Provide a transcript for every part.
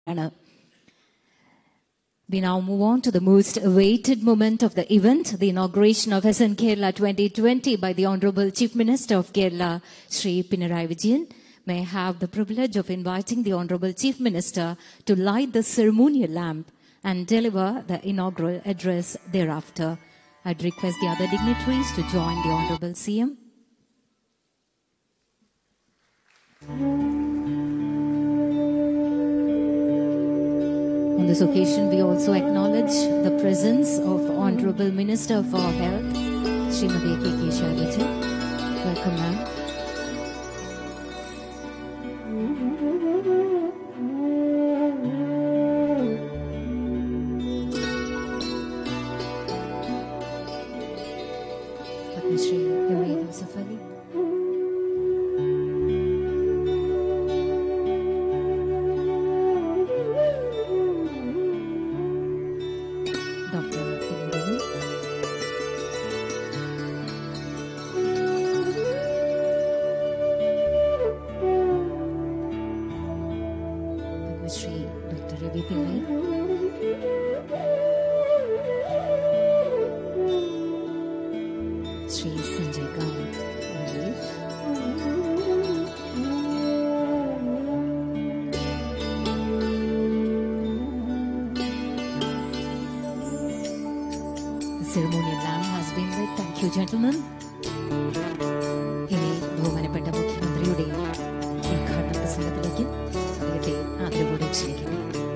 ആണ് We now move on to the most awaited moment of the event, the inauguration of SN Kerala 2020 by the Honorable Chief Minister of Kerala, Sri Pinarayi Vijayan. May I have the privilege of inviting the Honorable Chief Minister to light the ceremonial lamp and deliver the inaugural address thereafter. I'd request the other dignitaries to join the Honorable CM. On this occasion, we also acknowledge the presence of Honorable Minister for Health, Srimati K.K. Shailaja. Welcome, ma'am. Padmashri Yuri Yusuf Ali. Dr. Kiran Padmashri Dr. Ravi Pillai. Sri Sanjay Kant. Relief. The ceremonial lamp has been lit. Thank you, gentlemen. ഇനി ബഹുമാനപ്പെട്ട മുഖ്യമന്ത്രിയുടെ ഉദ്ഘാടന പ്രസംഗത്തിലേക്ക് അദ്ദേഹത്തെ ആദരവോടെ ക്ഷണിക്കുന്നു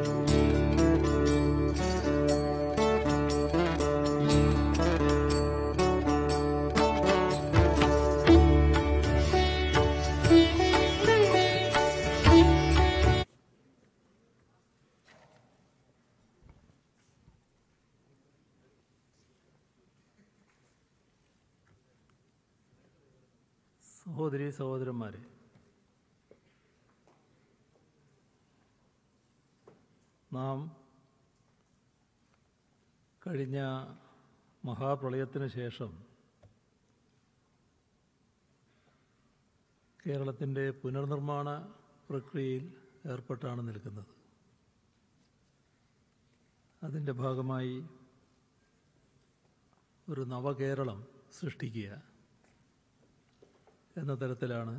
സഹോദരി സഹോദരന്മാരെ നാം കഴിഞ്ഞ മഹാപ്രളയത്തിന് ശേഷം കേരളത്തിൻ്റെ പുനർനിർമ്മാണ പ്രക്രിയയിൽ ഏർപ്പെട്ടാണ് നിൽക്കുന്നത് അതിൻ്റെ ഭാഗമായി ഒരു നവകേരളം സൃഷ്ടിക്കുക എന്ന തരത്തിലാണ്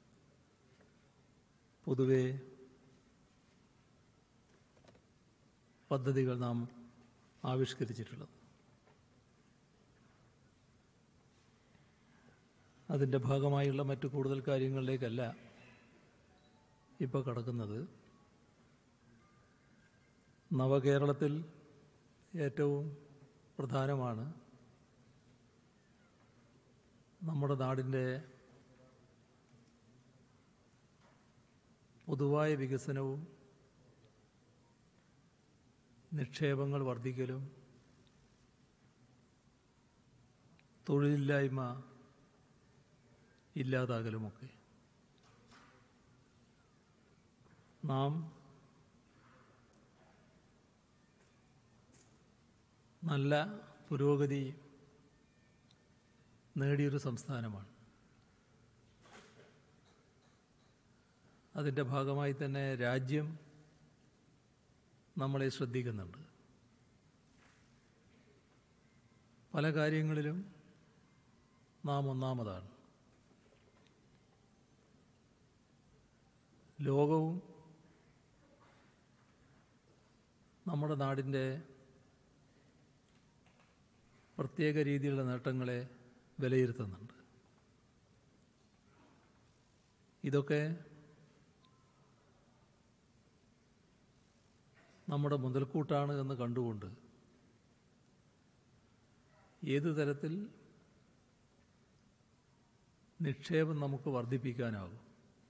പൊതുവെ പദ്ധതികൾ നാം ആവിഷ്കരിച്ചിട്ടുള്ളത് അതിൻ്റെ ഭാഗമായുള്ള മറ്റു കൂടുതൽ കാര്യങ്ങളിലേക്കല്ല ഇപ്പോൾ കടക്കുന്നത് നവകേരളത്തിൽ ഏറ്റവും പ്രധാനമാണ് നമ്മുടെ നാടിൻ്റെ പൊതുവായ വികസനവും നിക്ഷേപങ്ങൾ വർദ്ധിക്കലും തൊഴിലില്ലായ്മ ഇല്ലാതാകലുമൊക്കെ നാം നല്ല പുരോഗതി നേടിയൊരു സംസ്ഥാനമാണ് അതിൻ്റെ ഭാഗമായി തന്നെ രാജ്യം നമ്മളെ ശ്രദ്ധിക്കുന്നുണ്ട് പല കാര്യങ്ങളിലും നാം ഒന്നാമതാണ് ലോകവും നമ്മുടെ നാടിൻ്റെ പ്രത്യേക രീതിയിലുള്ള നേട്ടങ്ങളെ വിലയിരുത്തുന്നുണ്ട് ഇതൊക്കെ നമ്മുടെ മുതൽക്കൂട്ടാണ് എന്ന് കണ്ടുകൊണ്ട് ഏത് തരത്തിൽ നിക്ഷേപം നമുക്ക് വർദ്ധിപ്പിക്കാനാകും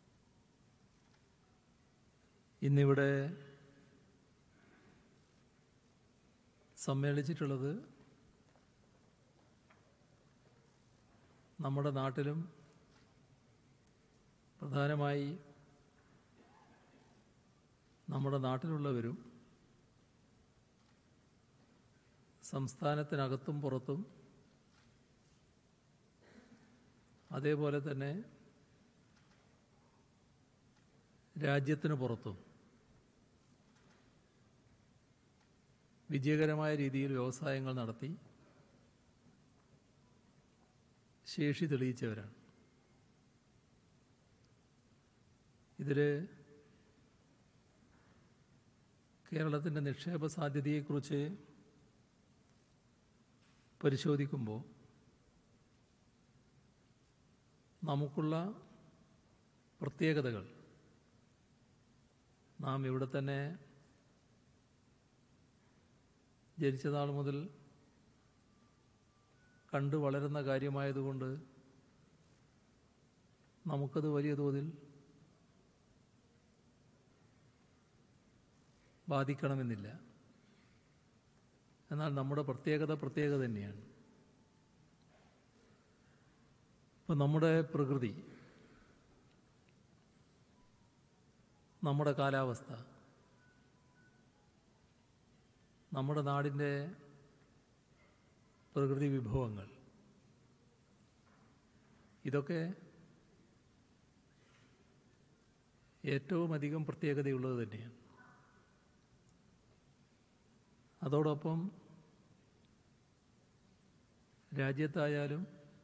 ഇന്നിവിടെ സമ്മേളിച്ചിട്ടുള്ളത് നമ്മുടെ നാട്ടിലും പ്രധാനമായി നമ്മുടെ നാട്ടിലുള്ളവരും സംസ്ഥാനത്തിനകത്തും പുറത്തും അതേപോലെ തന്നെ രാജ്യത്തിന് പുറത്തും വിജയകരമായ രീതിയിൽ വ്യവസായങ്ങൾ നടത്തി ശേഷി തെളിയിച്ചവരാണ് ഇതിൽ കേരളത്തിൻ്റെ നിക്ഷേപ സാധ്യതയെക്കുറിച്ച് പരിശോധിക്കുമ്പോൾ നമുക്കുള്ള പ്രത്യേകതകൾ നാം ഇവിടെ തന്നെ ജനിച്ച നാൾ മുതൽ കണ്ടു വളരുന്ന കാര്യമായതുകൊണ്ട് നമുക്കത് വലിയ തോതിൽ ബാധിക്കണമെന്നില്ല എന്നാൽ നമ്മുടെ പ്രത്യേകത പ്രത്യേകത തന്നെയാണ് ഇപ്പം നമ്മുടെ പ്രകൃതി നമ്മുടെ കാലാവസ്ഥ നമ്മുടെ നാടിൻ്റെ പ്രകൃതി വിഭവങ്ങൾ ഇതൊക്കെ ഏറ്റവും അധികം പ്രത്യേകതയുള്ളത് തന്നെയാണ് അതോടൊപ്പം രാജ്യത്തായാലും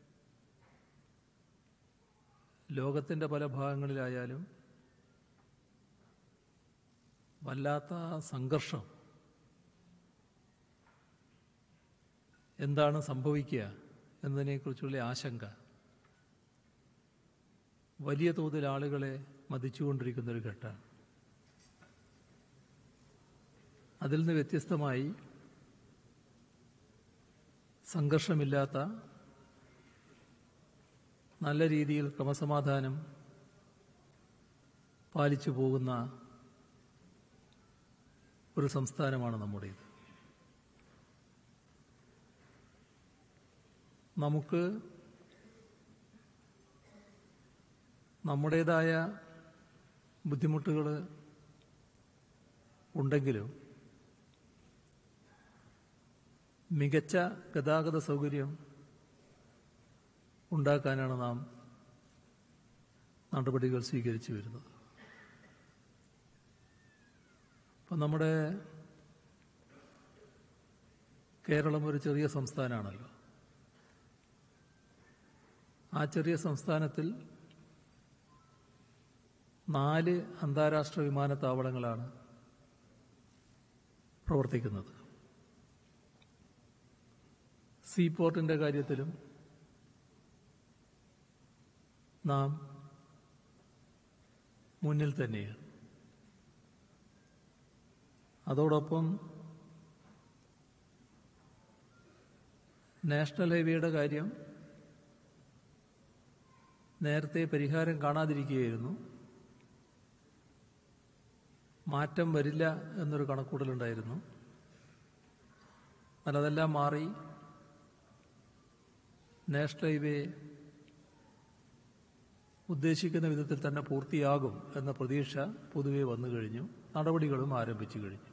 ലോകത്തിൻ്റെ പല ഭാഗങ്ങളിലായാലും വല്ലാത്ത സംഘർഷം എന്താണ് സംഭവിക്കുക എന്നതിനെക്കുറിച്ചുള്ള ആശങ്ക വലിയ തോതിൽ ആളുകളെ മതിച്ചുകൊണ്ടിരിക്കുന്ന ഒരു ഘട്ടമാണ് അതിൽ നിന്ന് വ്യത്യസ്തമായി സംഘർഷമില്ലാത്ത നല്ല രീതിയിൽ ക്രമസമാധാനം പാലിച്ചു പോകുന്ന ഒരു സംസ്ഥാനമാണ് നമ്മുടേത് നമുക്ക് നമ്മുടേതായ ബുദ്ധിമുട്ടുകൾ ഉണ്ടെങ്കിലും മികച്ച ഗതാഗത സൗകര്യം ഉണ്ടാക്കാനാണ് നാം നടപടികൾ സ്വീകരിച്ചു വരുന്നത് അപ്പം നമ്മുടെ കേരളം ഒരു ചെറിയ സംസ്ഥാനമാണല്ലോ ആ ചെറിയ സംസ്ഥാനത്തിൽ നാല് അന്താരാഷ്ട്ര വിമാനത്താവളങ്ങളാണ് പ്രവർത്തിക്കുന്നത് സീപോർട്ടിൻ്റെ കാര്യത്തിലും നാം മുന്നിൽ തന്നെയാണ് അതോടൊപ്പം നാഷണൽ ഹൈവേയുടെ കാര്യം നേരത്തെ പരിഹാരം കാണാതിരിക്കുകയായിരുന്നു മാറ്റം വരില്ല എന്നൊരു കണക്കൂടലുണ്ടായിരുന്നു എന്നാൽ അതെല്ലാം മാറി നാഷണൽ ഹൈവേ ഉദ്ദേശിക്കുന്ന വിധത്തിൽ തന്നെ പൂർത്തിയാകും എന്ന പ്രതീക്ഷ പൊതുവെ വന്നു കഴിഞ്ഞു നടപടികളും ആരംഭിച്ചു കഴിഞ്ഞു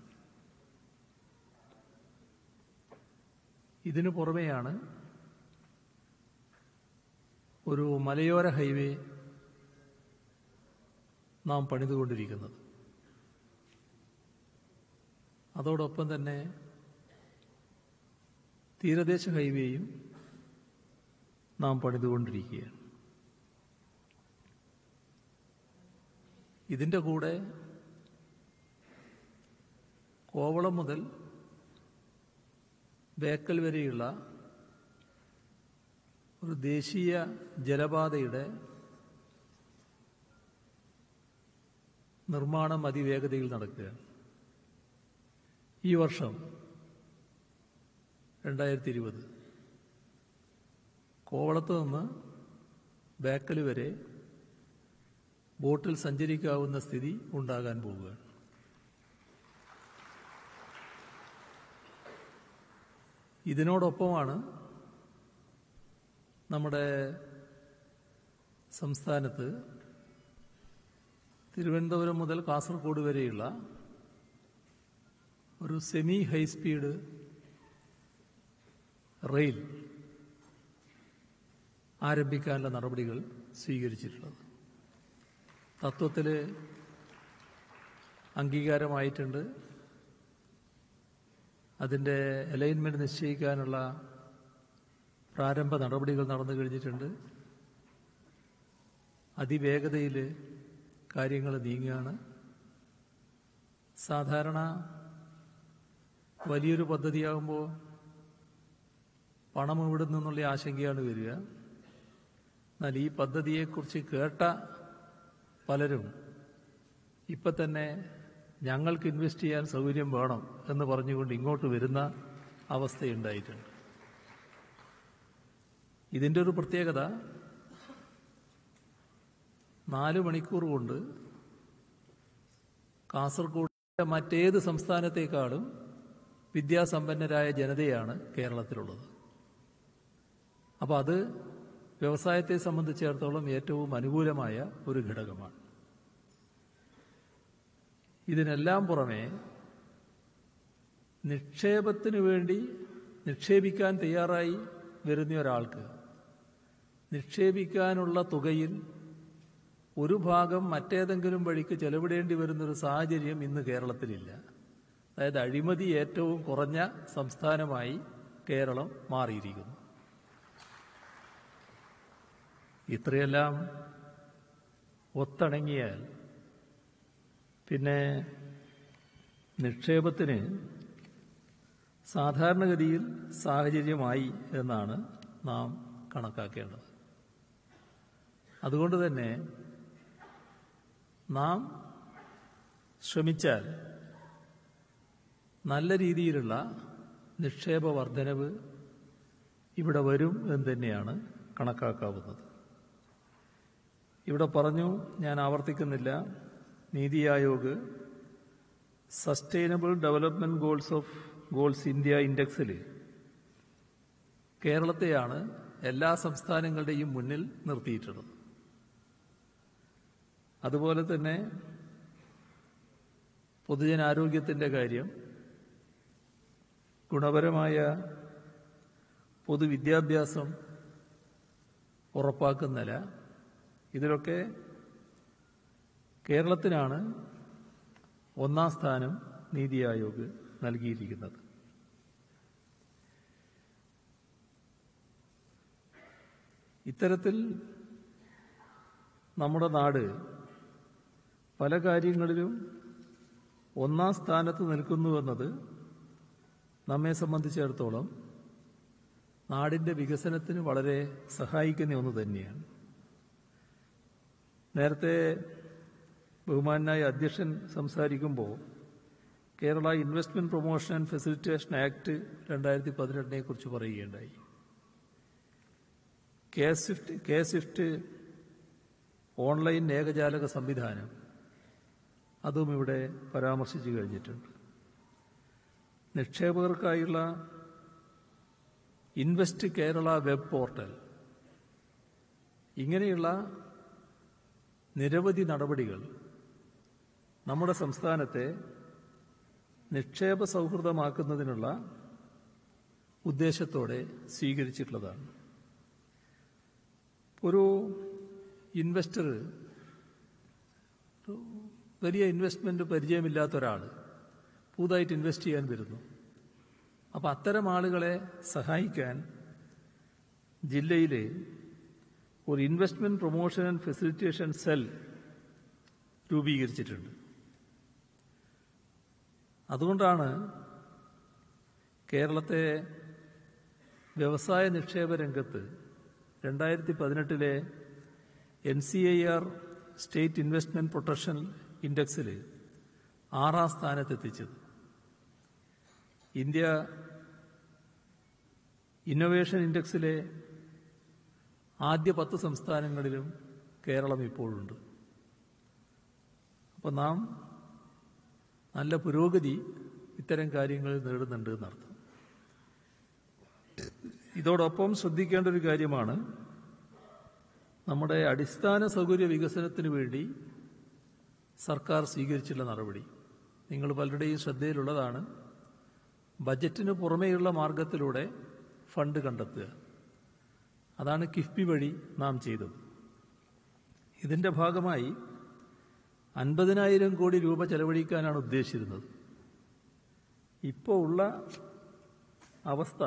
ഇതിനു പുറമെയാണ് ഒരു മലയോര ഹൈവേ നാം പണിതുകൊണ്ടിരിക്കുന്നത് അതോടൊപ്പം തന്നെ തീരദേശ ഹൈവേയും നാം പണിതുകൊണ്ടിരിക്കുകയാണ് ഇതിൻ്റെ കൂടെ കോവളം മുതൽ ബേക്കൽ വരെയുള്ള ഒരു ദേശീയ ജലപാതയുടെ നിർമ്മാണം അതിവേഗതയിൽ നടക്കുകയാണ് ഈ വർഷം രണ്ടായിരത്തി ഇരുപത് കോവളത്ത് നിന്ന് ബേക്കൽ വരെ ബോട്ടിൽ സഞ്ചരിക്കാവുന്ന സ്ഥിതി ഉണ്ടാകാൻ പോവുകയാണ് ഇതിനോടൊപ്പമാണ് നമ്മുടെ സംസ്ഥാനത്ത് തിരുവനന്തപുരം മുതൽ കാസർഗോഡ് വരെയുള്ള ഒരു സെമി ഹൈസ്പീഡ് റെയിൽ ആരംഭിക്കാനുള്ള നടപടികൾ സ്വീകരിച്ചിട്ടുള്ളത് തത്വത്തിൽ അംഗീകാരമായിട്ടുണ്ട് അതിൻ്റെ അലൈൻമെൻറ്റ് നിശ്ചയിക്കാനുള്ള പ്രാരംഭ നടപടികൾ നടന്നു കഴിഞ്ഞിട്ടുണ്ട് അതിവേഗതയിൽ കാര്യങ്ങൾ നീങ്ങുകയാണ് സാധാരണ വലിയൊരു പദ്ധതിയാകുമ്പോൾ പണം ഇവിടെ നിന്നുള്ള ആശങ്കയാണ് വരിക എന്നാൽ ഈ പദ്ധതിയെക്കുറിച്ച് കേട്ട പലരും ഇപ്പം തന്നെ ഞങ്ങൾക്ക് ഇൻവെസ്റ്റ് ചെയ്യാൻ സൗകര്യം വേണം എന്ന് പറഞ്ഞുകൊണ്ട് ഇങ്ങോട്ട് വരുന്ന അവസ്ഥയുണ്ടായിട്ടുണ്ട് ഇതിൻ്റെ ഒരു പ്രത്യേകത നാല് മണിക്കൂർ കൊണ്ട് കാസർഗോഡ് മറ്റേത് സംസ്ഥാനത്തേക്കാളും വിദ്യാസമ്പന്നരായ ജനതയാണ് കേരളത്തിലുള്ളത് അപ്പോൾ അത് വ്യവസായത്തെ സംബന്ധിച്ചിടത്തോളം ഏറ്റവും അനുകൂലമായ ഒരു ഘടകമാണ് ഇതിനെല്ലാം പുറമെ നിക്ഷേപത്തിനു വേണ്ടി നിക്ഷേപിക്കാൻ തയ്യാറായി വരുന്ന ഒരാൾക്ക് നിക്ഷേപിക്കാനുള്ള തുകയിൽ ഒരു ഭാഗം മറ്റേതെങ്കിലും വഴിക്ക് ചെലവിടേണ്ടി വരുന്നൊരു സാഹചര്യം ഇന്ന് കേരളത്തിലില്ല അതായത് അഴിമതി ഏറ്റവും കുറഞ്ഞ സംസ്ഥാനമായി കേരളം മാറിയിരിക്കുന്നു ഇത്രയെല്ലാം ഒത്തിണങ്ങിയാൽ പിന്നെ നിക്ഷേപത്തിന് സാധാരണഗതിയിൽ സാഹചര്യമായി എന്നാണ് നാം കണക്കാക്കേണ്ടത് അതുകൊണ്ട് തന്നെ നാം ശ്രമിച്ചാൽ നല്ല രീതിയിലുള്ള നിക്ഷേപ വർധനവ് ഇവിടെ വരും എന്ന് തന്നെയാണ് കണക്കാക്കാവുന്നത് ഇവിടെ പറഞ്ഞു ഞാൻ ആവർത്തിക്കുന്നില്ല NITI Aayog sustainable development goals of goals India ഇൻഡെക്സിൽ കേരളത്തെയാണ് എല്ലാ സംസ്ഥാനങ്ങളുടെയും മുന്നിൽ നിർത്തിയിട്ടുള്ളത് അതുപോലെ തന്നെ പൊതുജനാരോഗ്യത്തിൻ്റെ കാര്യം ഗുണപരമായ പൊതുവിദ്യാഭ്യാസം ഉറപ്പാക്കുന്നില്ല ഇതിലൊക്കെ കേരളത്തിനാണ് ഒന്നാം സ്ഥാനം നീതി ആയോഗ് നൽകിയിരിക്കുന്നത് ഇത്തരത്തിൽ നമ്മുടെ നാട് പല കാര്യങ്ങളിലും ഒന്നാം സ്ഥാനത്ത് നിൽക്കുന്നുവെന്നത് നമ്മെ സംബന്ധിച്ചിടത്തോളം നാടിൻ്റെ വികസനത്തിന് വളരെ സഹായിക്കുന്ന ഒന്ന് തന്നെയാണ് നേരത്തെ ബഹുമാനായ അധ്യക്ഷൻ സംസാരിക്കുമ്പോൾ Kerala investment promotion and facilitation act രണ്ടായിരത്തി പതിനെട്ടിനെ കുറിച്ച് പറയുകയുണ്ടായി K swift K swift online ഏകജാലക സംവിധാനം അതും ഇവിടെ പരാമർശിച്ചു കഴിഞ്ഞിട്ടുണ്ട് നിക്ഷേപകർക്കായുള്ള ഇൻവെസ്റ്റ് കേരള വെബ് പോർട്ടൽ ഇങ്ങനെയുള്ള നിരവധി നടപടികൾ നമ്മുടെ സംസ്ഥാനത്തെ നിക്ഷേപ സൗഹൃദമാക്കുന്നതിനുള്ള ഉദ്ദേശത്തോടെ സ്വീകരിച്ചിട്ടുള്ളതാണ് ഒരു ഇൻവെസ്റ്റർ വലിയ ഇൻവെസ്റ്റ്മെന്റ് പരിചയമില്ലാത്ത ഒരാൾ പുതുതായിട്ട് ഇൻവെസ്റ്റ് ചെയ്യാൻ വരുന്നു അപ്പം അത്തരം ആളുകളെ സഹായിക്കാൻ ജില്ലയിൽ ഒരു investment promotion and facilitation cell രൂപീകരിച്ചിട്ടുണ്ട് അതുകൊണ്ടാണ് കേരളത്തെ വ്യവസായ നിക്ഷേപ രംഗത്ത് രണ്ടായിരത്തി പതിനെട്ടിലെ N C I R state investment protection ഇൻഡെക്സിൽ ആറാം സ്ഥാനത്തെത്തിച്ചത് ഇന്ത്യ ഇന്നൊവേഷൻ ഇൻഡെക്സിലെ ആദ്യ പത്ത് സംസ്ഥാനങ്ങളിലും കേരളം ഇപ്പോഴുണ്ട് അപ്പോൾ നാം നല്ല പുരോഗതി ഇത്തരം കാര്യങ്ങളിൽ നേടുന്നുണ്ട് എന്നർത്ഥം ഇതോടൊപ്പം ശ്രദ്ധിക്കേണ്ട ഒരു കാര്യമാണ് നമ്മുടെ അടിസ്ഥാന സൗകര്യ വികസനത്തിന് വേണ്ടി സർക്കാർ സ്വീകരിച്ചിട്ടുള്ള നടപടി നിങ്ങൾ പലരുടെയും ശ്രദ്ധയിലുള്ളതാണ് ബജറ്റിന് പുറമേയുള്ള മാർഗത്തിലൂടെ ഫണ്ട് കണ്ടെത്തുക അതാണ് കിഫ്ബി വഴി നാം ചെയ്തത് ഇതിന്റെ ഭാഗമായി അൻപതിനായിരം കോടി രൂപ ചെലവഴിക്കാനാണ് ഉദ്ദേശിച്ചിരുന്നത് ഇപ്പോൾ ഉള്ള അവസ്ഥ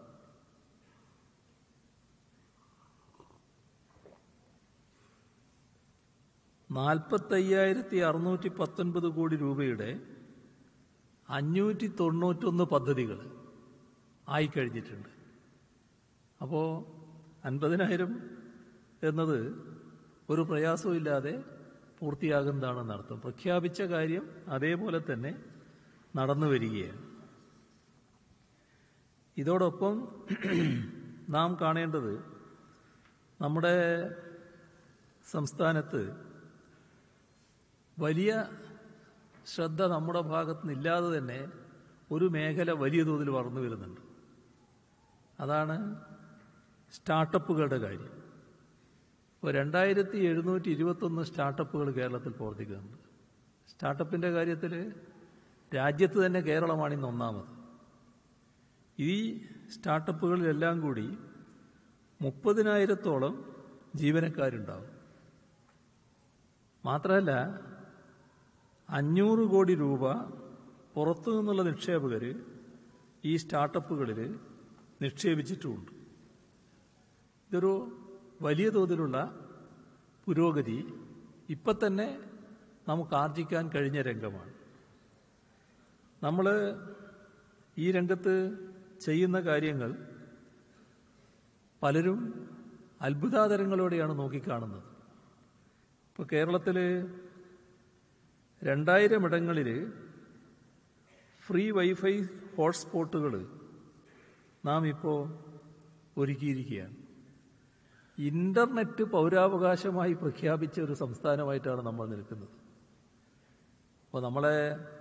നാൽപ്പത്തയ്യായിരത്തി അറുന്നൂറ്റി പത്തൊൻപത് കോടി രൂപയുടെ അഞ്ഞൂറ്റി തൊണ്ണൂറ്റൊന്ന് പദ്ധതികൾ ആയിക്കഴിഞ്ഞിട്ടുണ്ട് അപ്പോൾ അൻപതിനായിരം എന്നത് ഒരു പ്രയാസവും ഇല്ലാതെ പൂർത്തിയാകുന്നതാണെന്ന് അർത്ഥം പ്രഖ്യാപിച്ച കാര്യം അതേപോലെ തന്നെ നടന്നു വരികയാണ് ഇതോടൊപ്പം നാം കാണേണ്ടത് നമ്മുടെ സംസ്ഥാനത്ത് വലിയ ശ്രദ്ധ നമ്മുടെ ഭാഗത്ത് നിന്നില്ലാതെ തന്നെ ഒരു മേഖല വലിയ തോതിൽ വളർന്നു വരുന്നുണ്ട് അതാണ് സ്റ്റാർട്ടപ്പുകളുടെ കാര്യം ഇപ്പോൾ രണ്ടായിരത്തി എഴുന്നൂറ്റി ഇരുപത്തൊന്ന് സ്റ്റാർട്ടപ്പുകൾ കേരളത്തിൽ പ്രവർത്തിക്കുന്നുണ്ട് സ്റ്റാർട്ടപ്പിൻ്റെ കാര്യത്തിൽ രാജ്യത്ത് തന്നെ കേരളമാണ് ഇന്ന് ഒന്നാമത് ഈ സ്റ്റാർട്ടപ്പുകളിലെല്ലാം കൂടി മുപ്പതിനായിരത്തോളം ജീവനക്കാരുണ്ടാവും മാത്രമല്ല അഞ്ഞൂറ് കോടി രൂപ പുറത്തു നിന്നുള്ള നിക്ഷേപകർ ഈ സ്റ്റാർട്ടപ്പുകളിൽ നിക്ഷേപിച്ചിട്ടുമുണ്ട് ഇതൊരു വലിയ തോതിലുള്ള പുരോഗതി ഇപ്പം തന്നെ നമുക്ക് ആർജിക്കാൻ കഴിഞ്ഞ രംഗമാണ് നമ്മൾ ഈ രംഗത്ത് ചെയ്യുന്ന കാര്യങ്ങൾ പലരും അത്ഭുതാതരങ്ങളോടെയാണ് നോക്കിക്കാണുന്നത് ഇപ്പോൾ കേരളത്തിൽ രണ്ടായിരം ഇടങ്ങളിൽ ഫ്രീ വൈഫൈ ഹോട്ട്സ്പോട്ടുകൾ നാം ഇപ്പോൾ ഒരുക്കിയിരിക്കുകയാണ് ഇന്റർനെറ്റ് പൗരാവകാശമായി പ്രഖ്യാപിച്ച ഒരു സംസ്ഥാനമായിട്ടാണ് നമ്മൾ നിൽക്കുന്നത് അപ്പോൾ നമ്മളെ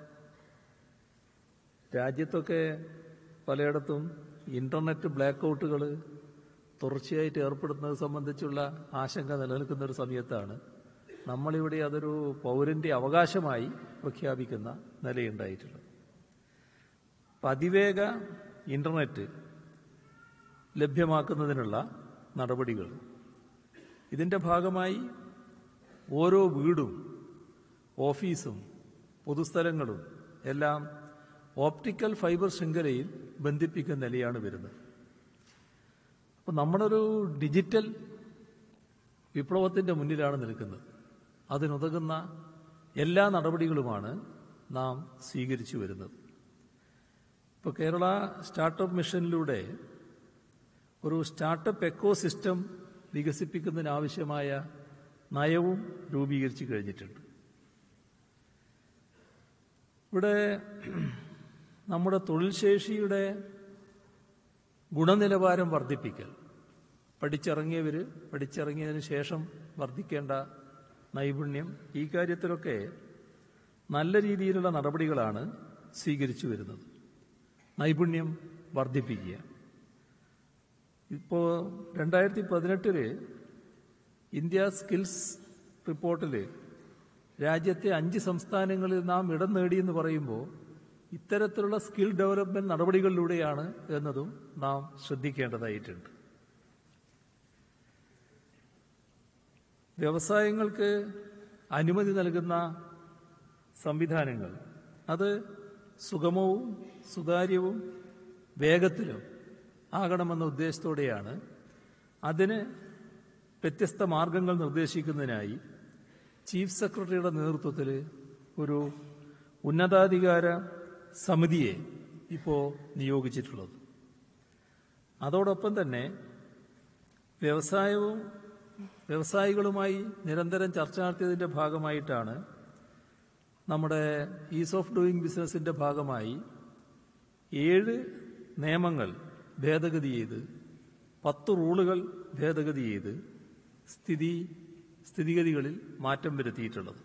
രാജ്യത്തൊക്കെ പലയിടത്തും ഇന്റർനെറ്റ് ബ്ലാക്ക് ഔട്ടുകൾ തുടർച്ചയായിട്ട് ഏർപ്പെടുന്നത് സംബന്ധിച്ചുള്ള ആശങ്ക നിലനിൽക്കുന്ന ഒരു സമയത്താണ് നമ്മളിവിടെ അതൊരു പൗരന്റെ അവകാശമായി പ്രഖ്യാപിക്കുന്ന നിലയുണ്ടായിട്ടുള്ളത് അപ്പം അതിവേഗ ഇന്റർനെറ്റ് ലഭ്യമാക്കുന്നതിനുള്ള നടപടികൾ ഇതിൻ്റെ ഭാഗമായി ഓരോ വീടും ഓഫീസും പൊതുസ്ഥലങ്ങളും എല്ലാം ഓപ്റ്റിക്കൽ ഫൈബർ ശൃംഖലയിൽ ബന്ധിപ്പിക്കുന്ന നിലയാണ് വരുന്നത് അപ്പോൾ നമ്മളൊരു ഡിജിറ്റൽ വിപ്ലവത്തിൻ്റെ മുന്നിലാണ് നിൽക്കുന്നത് അതിനുതകുന്ന എല്ലാ നടപടികളുമാണ് നാം സ്വീകരിച്ചു വരുന്നത് ഇപ്പോൾ കേരള സ്റ്റാർട്ടപ്പ് മിഷനിലൂടെ ഒരു സ്റ്റാർട്ടപ്പ് എക്കോ സിസ്റ്റം വികസിപ്പിക്കുന്നതിനാവശ്യമായ നയവും രൂപീകരിച്ചു കഴിഞ്ഞിട്ടുണ്ട് ഇവിടെ നമ്മുടെ തൊഴിൽ ശേഷിയുടെ ഗുണനിലവാരം വർദ്ധിപ്പിക്കൽ പഠിച്ചിറങ്ങിയവർ പഠിച്ചിറങ്ങിയതിന് ശേഷം വർദ്ധിക്കേണ്ട നൈപുണ്യം ഈ കാര്യത്തിലൊക്കെ നല്ല രീതിയിലുള്ള നടപടികളാണ് സ്വീകരിച്ചു വരുന്നത് നൈപുണ്യം വർദ്ധിപ്പിക്കുക ഇപ്പോൾ രണ്ടായിരത്തി പതിനെട്ടില് ഇന്ത്യ സ്കിൽസ് റിപ്പോർട്ടിൽ രാജ്യത്തെ അഞ്ച് സംസ്ഥാനങ്ങളിൽ നാം ഇടം നേടിയെന്ന് പറയുമ്പോൾ ഇത്തരത്തിലുള്ള സ്കിൽ ഡെവലപ്മെന്റ് നടപടികളിലൂടെയാണ് എന്നതും നാം ശ്രദ്ധിക്കേണ്ടതായിട്ടുണ്ട് വ്യവസായങ്ങൾക്ക് അനുമതി നൽകുന്ന സംവിധാനങ്ങൾ അത് സുഗമവും സുതാര്യവും വേഗത്തിലും ആകണമെന്ന ഉദ്ദേശത്തോടെയാണ് അതിന് വ്യത്യസ്ത മാർഗങ്ങൾ നിർദ്ദേശിക്കുന്നതിനായി ചീഫ് സെക്രട്ടറിയുടെ നേതൃത്വത്തിൽ ഒരു ഉന്നതാധികാര സമിതിയെ ഇപ്പോൾ നിയോഗിച്ചിട്ടുള്ളത് അതോടൊപ്പം തന്നെ വ്യവസായവും വ്യവസായികളുമായി നിരന്തരം ചർച്ച നടത്തിയതിൻ്റെ ഭാഗമായിട്ടാണ് നമ്മുടെ ഈസ് ഓഫ് ഡൂയിങ് ബിസിനസിന്റെ ഭാഗമായി ഏഴ് നിയമങ്ങൾ ഭേദഗതി ചെയ്ത് പത്ത് റൂളുകൾ ഭേദഗതി ചെയ്ത് സ്ഥിതി സ്ഥിതിഗതികളിൽ മാറ്റം വരുത്തിയിട്ടുള്ളത്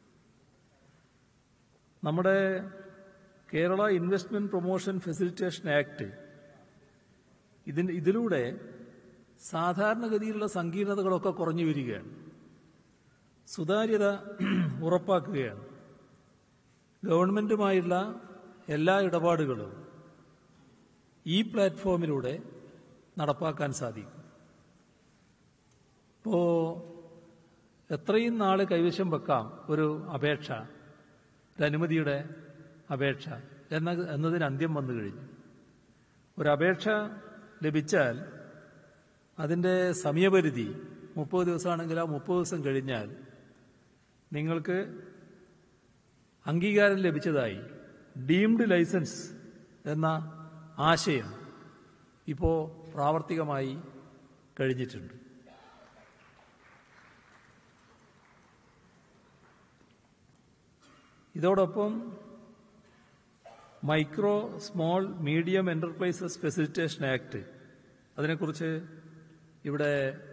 നമ്മുടെ Kerala investment promotion facilitation act ഇതിന് ഇതിലൂടെ സാധാരണഗതിയിലുള്ള സങ്കീർണതകളൊക്കെ കുറഞ്ഞു വരികയാണ് സുതാര്യത ഉറപ്പാക്കുകയാണ് ഗവൺമെന്റുമായുള്ള എല്ലാ ഇടപാടുകളും ഈ പ്ലാറ്റ്ഫോമിലൂടെ നടപ്പാക്കാൻ സാധിക്കും ഇപ്പോ എത്രയും നാള് കൈവശം വെക്കാം ഒരു അപേക്ഷ ഒരു അനുമതിയുടെ അപേക്ഷ എന്ന എന്നതിന് അന്ത്യം വന്നു കഴിഞ്ഞു ഒരു അപേക്ഷ ലഭിച്ചാൽ അതിൻ്റെ സമയപരിധി മുപ്പത് ദിവസമാണെങ്കിൽ ആ മുപ്പത് ദിവസം കഴിഞ്ഞാൽ നിങ്ങൾക്ക് അംഗീകാരം ലഭിച്ചതായി ഡീംഡ് ലൈസൻസ് എന്ന ആശയം ഇപ്പോൾ പ്രാവർത്തികമായി കഴിഞ്ഞിട്ടുണ്ട് ഇതോടൊപ്പം micro small medium enterprises facilitation act അതിനെക്കുറിച്ച് ഇവിടെ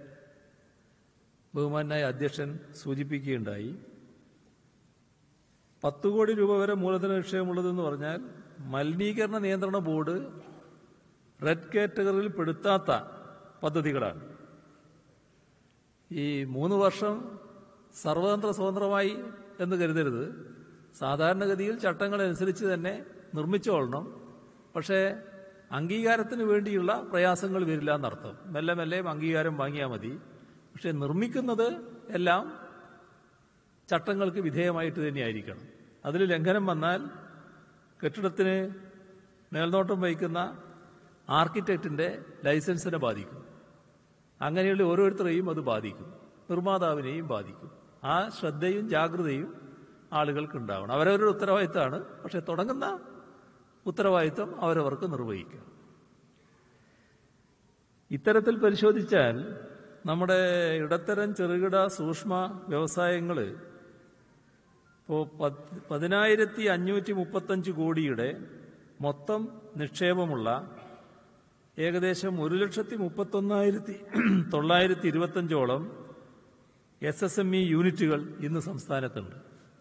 ബഹുമാനായ അധ്യക്ഷൻ സൂചിപ്പിക്കുകയുണ്ടായി പത്ത് കോടി രൂപ വരെ മൂലധന നിക്ഷേപമുള്ളതെന്ന് പറഞ്ഞാൽ മലിനീകരണ നിയന്ത്രണ ബോർഡ് റെഡ് കാറ്റഗറിയിൽ പെടുത്താത്ത പദ്ധതികളാണ് ഈ മൂന്ന് വർഷം സർവതന്ത്ര സ്വതന്ത്രമായി എന്ന് കരുതരുത് സാധാരണഗതിയിൽ ചട്ടങ്ങളനുസരിച്ച് തന്നെ നിർമ്മിച്ചോളണം പക്ഷേ അംഗീകാരത്തിന് വേണ്ടിയുള്ള പ്രയാസങ്ങൾ വരില്ല എന്നർത്ഥം മെല്ലെ മെല്ലെ അംഗീകാരം വാങ്ങിയാൽ മതി പക്ഷെ നിർമ്മിക്കുന്നത് എല്ലാം ചട്ടങ്ങൾക്ക് വിധേയമായിട്ട് തന്നെയായിരിക്കണം അതിൽ ലംഘനം വന്നാൽ കെട്ടിടത്തിന് മേൽനോട്ടം വഹിക്കുന്ന ആർക്കിടെക്റ്റിന്റെ ലൈസൻസിനെ ബാധിക്കും അങ്ങനെയുള്ള ഓരോരുത്തരെയും അത് ബാധിക്കും നിർമ്മാതാവിനെയും ബാധിക്കും ആ ശ്രദ്ധയും ജാഗ്രതയും ആളുകൾക്ക് ഉണ്ടാവണം അവരവരുടെ ഉത്തരവാദിത്തമാണ് പക്ഷെ തുടങ്ങുന്ന ഉത്തരവാദിത്തം അവരവർക്ക് നിർവഹിക്കാം ഇത്തരത്തിൽ പരിശോധിച്ചാൽ നമ്മുടെ ഇടത്തരം ചെറുകിട സൂക്ഷ്മ വ്യവസായങ്ങൾ ഇപ്പോൾ പതിനായിരത്തി അഞ്ഞൂറ്റി മുപ്പത്തഞ്ച് കോടിയുടെ മൊത്തം നിക്ഷേപമുള്ള ഏകദേശം ഒരു ലക്ഷത്തി മുപ്പത്തൊന്നായിരത്തി തൊള്ളായിരത്തി ഇരുപത്തഞ്ചോളം എസ് എസ് എം ഇ യൂണിറ്റുകൾ ഇന്ന് സംസ്ഥാനത്തുണ്ട്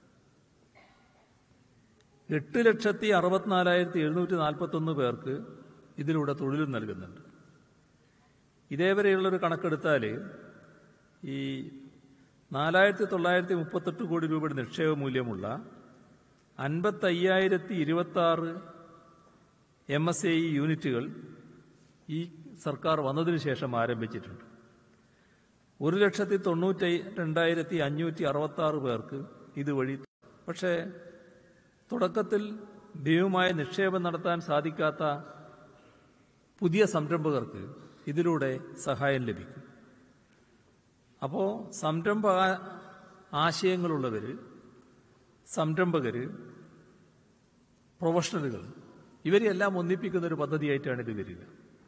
എട്ട് ലക്ഷത്തി അറുപത്തിനാലായിരത്തി എഴുന്നൂറ്റി നാൽപ്പത്തൊന്ന് പേർക്ക് ഇതിലൂടെ തൊഴിലും നൽകുന്നുണ്ട് ഇതേവരെയുള്ളൊരു കണക്കെടുത്താൽ ഈ നാലായിരത്തി തൊള്ളായിരത്തി മുപ്പത്തെട്ട് കോടി രൂപയുടെ നിക്ഷേപ മൂല്യമുള്ള അൻപത്തയ്യായിരത്തി ഇരുപത്തി ആറ് എം എസ് എ ഇ യൂണിറ്റുകൾ ഈ സർക്കാർ വന്നതിന് ശേഷം ആരംഭിച്ചിട്ടുണ്ട് ഒരു ലക്ഷത്തി തൊണ്ണൂറ്റി രണ്ടായിരത്തി അഞ്ഞൂറ്റി അറുപത്തി ആറ് പേർക്ക് ഇതുവഴി പക്ഷേ തുടക്കത്തിൽ ഭീമമായ നിക്ഷേപം നടത്താൻ സാധിക്കാത്ത പുതിയ സംരംഭകർക്ക് ഇതിലൂടെ സഹായം ലഭിക്കും അപ്പോൾ സംരംഭ ആശയങ്ങളുള്ളവർ സംരംഭകർ പ്രൊഫഷണലുകൾ ഇവരെല്ലാം ഒന്നിപ്പിക്കുന്ന ഒരു പദ്ധതിയായിട്ടാണ് ഇത് വരിക